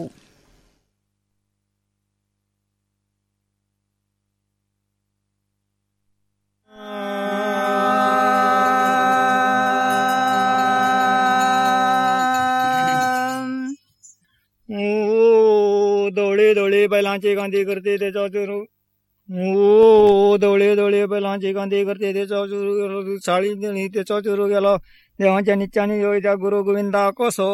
ओ धवळे धवळे बैलांची गांधी करते त्याचा चुरू ओ धवळे धवळे बैलांची गांधी करते त्याचा चुरू साळी देणी त्याचा चुरू गेला देवाच्या नित्याने योच्या गुरु गोविंदा कसो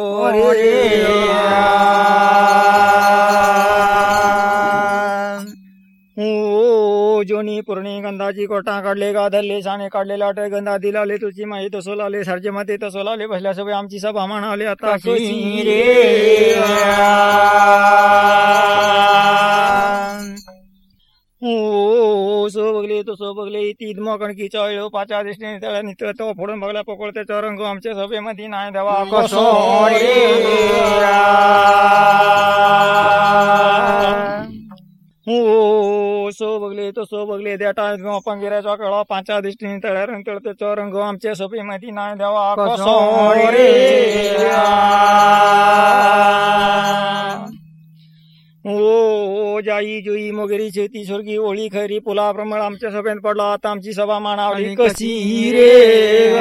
ओ जोनी पूर्णी गंधाची कोटा काढले गाधरले साने काढले लाटे गंधा दिलाले तुझी माही तसो लाले सरजे माते तसो लाले बसल्या सगळे आमची सभा म्हणाले आता कशी रे ओ सो बघले तो सो बघले तीन मोकणकी चळलो पाचा दिसणे त्याला नित्र तो फोडून बघला पकडते रंग आमच्या सभेमध्ये नाही देवा कसो ओ सो बघले तो सो बघले त्या टाळ्यात पंगिराचा कळा पाचा दिसणे तळ्या रंग तळते रंग आमच्या सभेमध्ये नाही देवा कसो ओ जाई जुई मोगरी शेती स्वर्गी ओळी खरी पुला प्रमळ आमच्या सभेत पडला आता आमची सभा मानावली कशी रे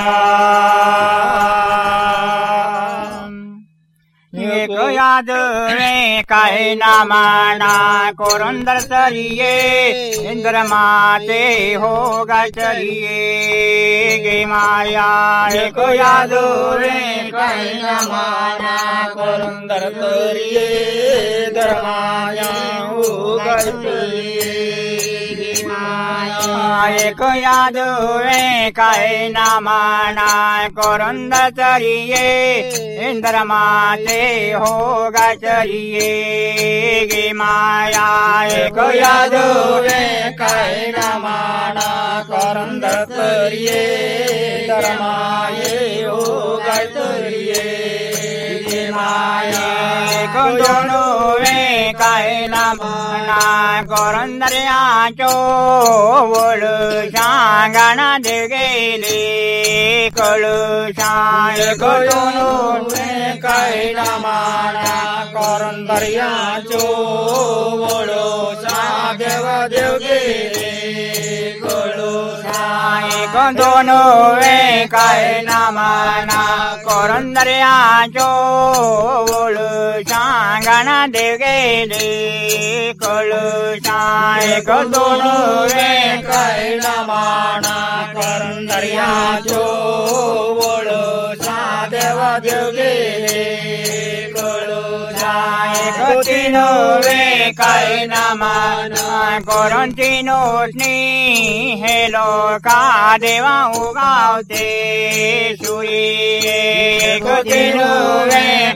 एक याद रे काय नामाना कोरंदर तरिये इंद्र माते हो गचरिये गे माया एक याद रे काय नामाना कोरंदर तरिये इंद्र माया हो गचरिये माया एक याद रे काय नामाना कोरंदर तरिये इंद्र माते हो गचरिये गे माया एक याद रे काय नामाना कोरंदर तरिये इंद्र माये हो गचरिये गे माया एक दोनो रे काय नामाना कोरंदर्याचो वळ सांगणा दे गेले कळू सांग दोनो रे काय नामाना कोरंदर्याचो वळ देव देव गेले कळू सांग दोनो रे काय नामाना कोरंदर्याचो वळ सांगणा दे गेले कळू सांग दोनो रे काय नामाना कोरंदर्याचो वळ देव देव गेले कळू Kutino ve kaina mana Korontino sni helo ka deva ugaute suri Kutino ve